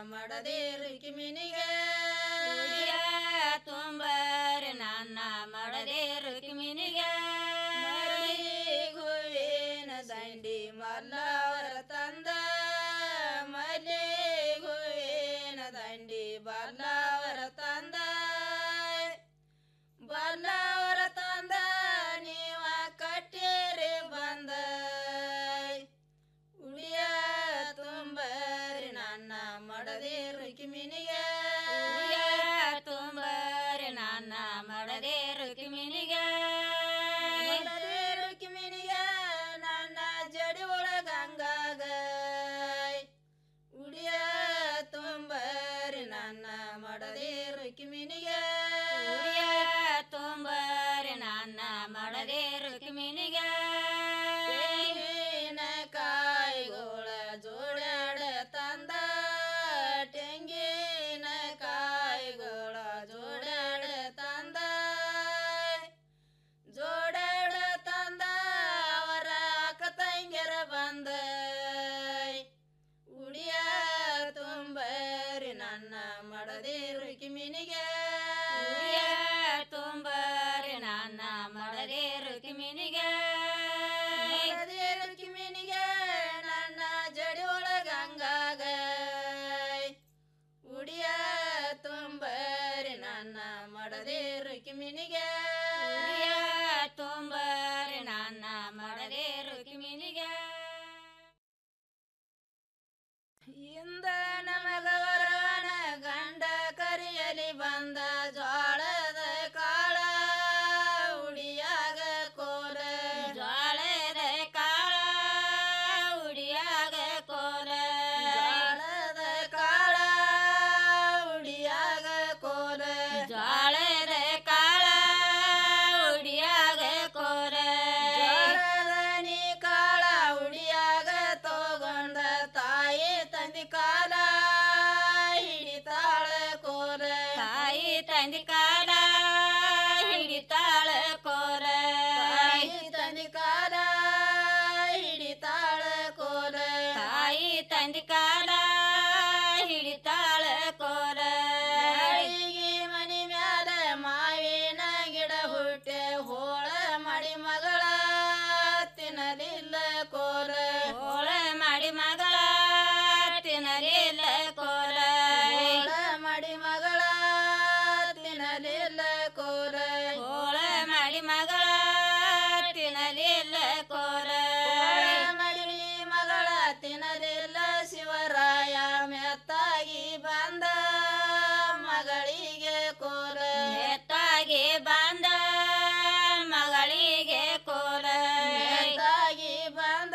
ಮಡದೇರು ಕಿಮಿನಿಗೆ ಉಡಿಯ ತುಂಬರೆ ನನ್ನ ಮಡದೇರು ಕಿಮಿನಿಗೆ ಹೂವಿನ ದಂಡಿ ಮಲ್ಲವರ ತಂದ ಮಲೆ ಹೂವಿನ ದಂಡಿ ಬಲ್ಲವರ ತಂದ ಬಲ್ಲವರ ತಂದ ನೀವ ಕಟ್ಟೇರಿ ಬಂದ ಉಳಿಯ ತುಂಬರಿ ನನ್ನ ಮಡದೇರು ಕಿಮಿನಿಗೆ ಉಳಿಯ ತುಂಬರಿ ನನ್ನ ಮಡದೇರು ಕಿಮಿನಿಗೆ ಮಡದೇರು ಕಿಮಿನಿಗೆ ನನ್ನ ಜಡಿ ಒಳಗಂಗಾಗ ಉಡಿಯ ತುಂಬರಿ ನನ್ನ ಮಡದೇರು ಕಿಮಿನಿಗೆ ಉಡಿಯ ತುಂಬರಿ ನನ್ನ ಮಡದೇರು ಕಿಮಿನಿಗೆ ಕಾಯಿಗೋಳ ಜೋಡಾಡ ತಂದ ತೆಂಗಿನ ಕಾಯಿಗೋಳ ಜೋಡಾಡ ತಂದ ಜೋಡಾಡ ತಂದ ಅವರ ಅಕ್ಕ ತಂಗಿಯರ ಬಂದ ಉಡಿಯ ತುಂಬರಿ ನನ್ನ ಮಡದೇರು ಕಿಮಿನಿಗೆ ಉಡಿಯ ತುಂಬರಿ ನನ್ನ ಮಡದೇರು ಕಿಮಿನಿಗೆ ಮಡದೇರು ಕಿಮಿನಿಗೆ ನನ್ನ ಜಡಿ ಒಳಗಂಗಾಗ ಉಡಿಯ ತುಂಬರಿ ನನ್ನ ಮಡದೇರು ಕಿಮಿನಿಗೆ ಉಡಿಯ ತುಂಬರಿ ನನ್ನ ಮಡದೇರು ಕಿಮಿನಿಗೆ ಇಂದ ನಮಗವರವನ ಗಂಡ ಕರಿಯಲಿ ಬಂದ ಜ್ವಾಳದ ಕಾಳ ಉಡಿಯಾಗ ಕೋಲ ಜ್ವಾಳದ ಕಾಳ ಉಡಿಯಾಗ ಕೋಲ ಜ್ವಾಳದ ಕಾಳ ಉಡಿಯಾಗ ಕೋಲ ಜ್ವಾಳದ ಕಾಳ ಉಡಿಯಾಗ ಕೋಲ ಜ್ವಾಳದ ನೀ ಕಾಳ ಉಡಿಯಾಗ ತಗೊಂಡ ತಾಯಿ ತಂದಿ ಕಾಲ ಹಿಡಿತಾಳ ಕೋಲ ತಾಯಿ ತಂದಿ ಕಾಲ ಹಿಡಿತಾಳ ಕೋಲ ತಾಯಿ ತಂದಿ ಕಾಲ ಹಿಡಿತಾಳ ಕೋಲ ತಾಯಿ ತಂದಿ ಕಾಲ ಹಿಡಿತಾಳ ಕೋಲ ಮನಿ ಮ್ಯಾಲ ಮಾವಿನ ಗಿಡ ಹುಟ್ಟೆ ಹೋಳ ಮಾಡಿ ಮಗಳ ತಿನ್ನಲಿಲ್ಲ ಕೋಲ ಹೋಳ ಮಾಡಿ ಮಗಳ ತಿನ್ನಲಿಲ್ಲ ಕೋಲ ಹೋಳ ಮಾಡಿ ಮಗಳ ತಿನ್ನಲಿಲ್ಲ ಕೋಲ ಹೋಳ ಮಾಡಿ ಮಗಳ ತಿನ್ನಲಿಲ್ಲ ಕೋಲ ಮಾಡಿ ಮಗಳ ತಿನ್ನಲಿಲ್ಲ ಶಿವರಾಯ ಮೆತ್ತಾಗಿ ಬಂದ ಮಗಳಿಗೆ ಕೋಲ ಮೆತ್ತಾಗಿ ಬಂದ ಮಗಳಿಗೆ ಕೋಲ ಮೆತ್ತಾಗಿ ಬಂದ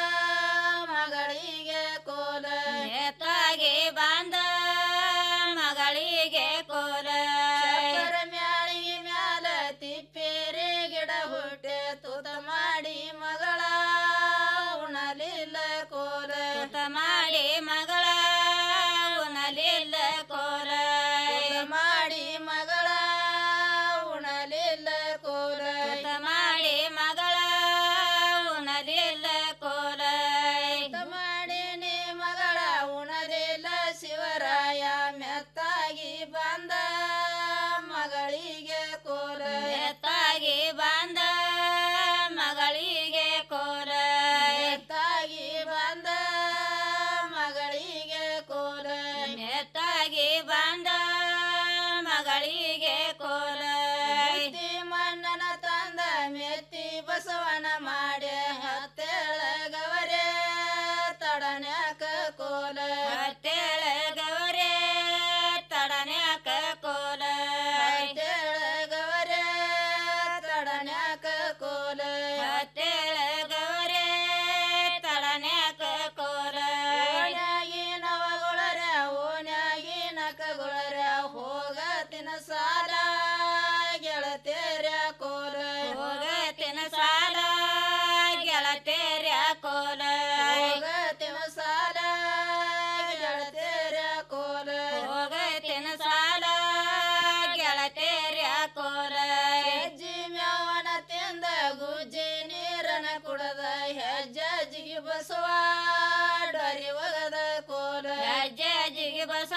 ಮಗಳಿಗೆ ಕೋಲ ಮೆತ್ತಾಗಿ ಬಂದ ಮಗಳಿಗೆ ಕೋಲ ಮ್ಯಾಳಿಗೆ ಮ್ಯಾಲ ತಿಪ್ಪೇರಿ ಗಿಡ ಹುಟ್ಟೆ ತೂತ ಮಾಡಿ ಮಗಳ ಉಣಲಿಲ್ಲ ಕೋಲ ತೂತ ಮಾಡಿ ಮಗಳ ಉಣಲಿಲ್ಲ ಕೋಲ ಮಾಡಿ ಮಗಳ ಉಣಲಿಲ್ಲ ಕೋಲ ಮಾಡಿ ಮಗಳ ಉಣಲಿಲ್ಲ ಕೋಲ ಮಾಡಿ ನೀ ಮಗಳ ಉಣಲಿಲ್ಲ ಶಿವರಾಯ ಮೆತ್ತಾಗಿ ಬಂದ ಮಗಳಿಗೆ ಕೋಲ ಮೆತ್ತಾಗಿ ಬಂದ ಮಗಳಿಗೆ ಕೋಲ ಮೆತ್ತಾಗಿ ಬಂದ ಮಗಳಿಗೆ ಕೋಲ ಮೆತ್ತಾಗಿ ಬಂದ ಮಗಳಿಗೆ ಕೋಲ ಮಣ್ಣನ ತಂದ ಮೆತ್ತಿ ಬಸವನ ಮಾಡಿ ಹತ್ತೇಳ ಗವರೆ ತಡನ್ಯಾಕ ಕೋಲ ಹತ್ತೇಳ ಗವರೆ ತಡನ್ಯಾಕ ಕೋಲ ಹತ್ತೇಳ ಗವರೆ ತಡನ್ಯಾಕ ಕೋಲ ಹತ್ತೇಳ ಗವರೆ ತಡನ್ಯಾಕ ಕೋಲ ಓಣ್ಯಾಗಿ ನವಗುಳರ ಓಣ್ಯಾಗಿ ನಕಗುಳರ ಹೋಗತಿನ ಸಾಲ ಗೆಳತೇರ ಕೋಲ ಹೋಗತಿನ ಸಾಲ ಗೆಳತೇರ ಕೋಲ ಹೋಗತಿನ ಸಾಲ ಗೆಳತೇರ ಕೋಲ ಹೋಗತಿನ ಸಾಲ ಗೆಳತೇರ ಕೋಲ ಹೆಜ್ಜಿ ಮ್ಯಾವನ ತಿಂದ ಗುಜ್ಜಿ ನೀರನ ಕುಡದ ಹೆಜ್ಜೆ ಜಿಗಿ ಬಸವ ಡರಿ ಒಗದ ಕೋಲ ಹೆಜ್ಜೆ ಜಿಗಿ ಬಸವ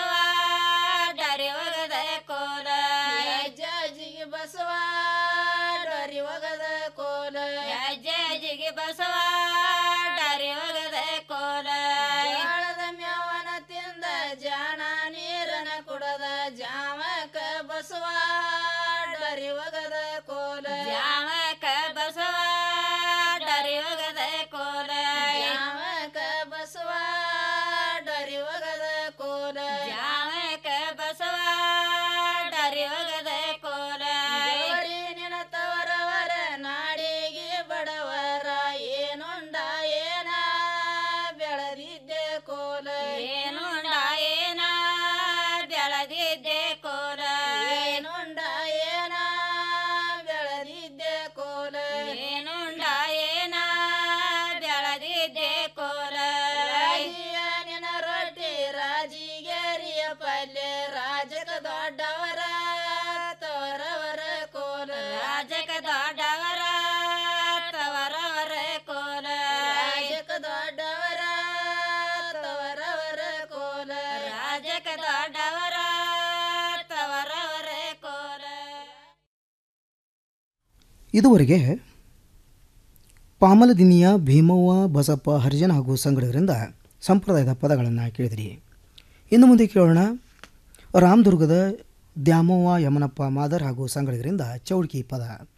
ಜಾಮಕ ಬಸವ ಡರಿ ಒಗದ ಕೋಲ ಜಾಮಕ ಬಸವ ಡರಿ ಒಗದ ಕೋಲ ಜಾಮಕ ಬಸವ ಡರಿ ಒಗದ ಕೋಲ ಜಾಮಕ ಬಸವ ಡರಿ ಒಗದ ಕೋಲ ಗೌರಿ ನಿನ ತವರವರ ನಾಡಿಗೆ ಬಡವರ ಏನುಂಡ ಏನ ಬೆಳೆದಿದ್ದೆ ಕೋಲ ಏನುಂಡ ಏನ ಬೆಳೆದಿದ್ದೆ ಕೋಲ ಏನುಂಡ ಏನ ಬೆಳೆದಿದ್ದೆ ಕೋಲ ಏನುಂಡ ಏನ ಬೆಳೆದಿದ್ದೆ ಕೋಲ ರಾಜಿಯ ನಿನ ರೊಟ್ಟಿ ರಾಜಿಗೇರಿಯ ಪಲ್ಯ ರಾಜಕ ದೊಡ್ಡವರ ತವರವರ ಕೋಲ ರಾಜಕ ದೊಡ್ಡವರ ತವರವರ ಕೋಲ ರಾಜಕ ದೊಡ್ಡವರ ತವರವರ ಕೋಲ ರಾಜಕ ದೊಡ್ಡವರ ತವರವರ ಕೋಲ ಇದುವರೆಗೆ ಪಾಮಲದಿನಿಯ ಭೀಮವ್ವ ಬಸಪ್ಪ ಹರಿಜನ ಹಾಗೂ ಸಂಗಡಿಗರಿಂದ ಸಂಪ್ರದಾಯದ ಪದಗಳನ್ನು ಕೇಳಿದಿರಿ ಇನ್ನು ಮುಂದೆ ಕೇಳೋಣ ರಾಮದುರ್ಗದ ದ್ಯಾಮವ್ವ ಯಮನಪ್ಪ ಮಾದರ್ ಹಾಗೂ ಸಂಗಡಿಗರಿಂದ ಚೌಡ್ಕಿ ಪದ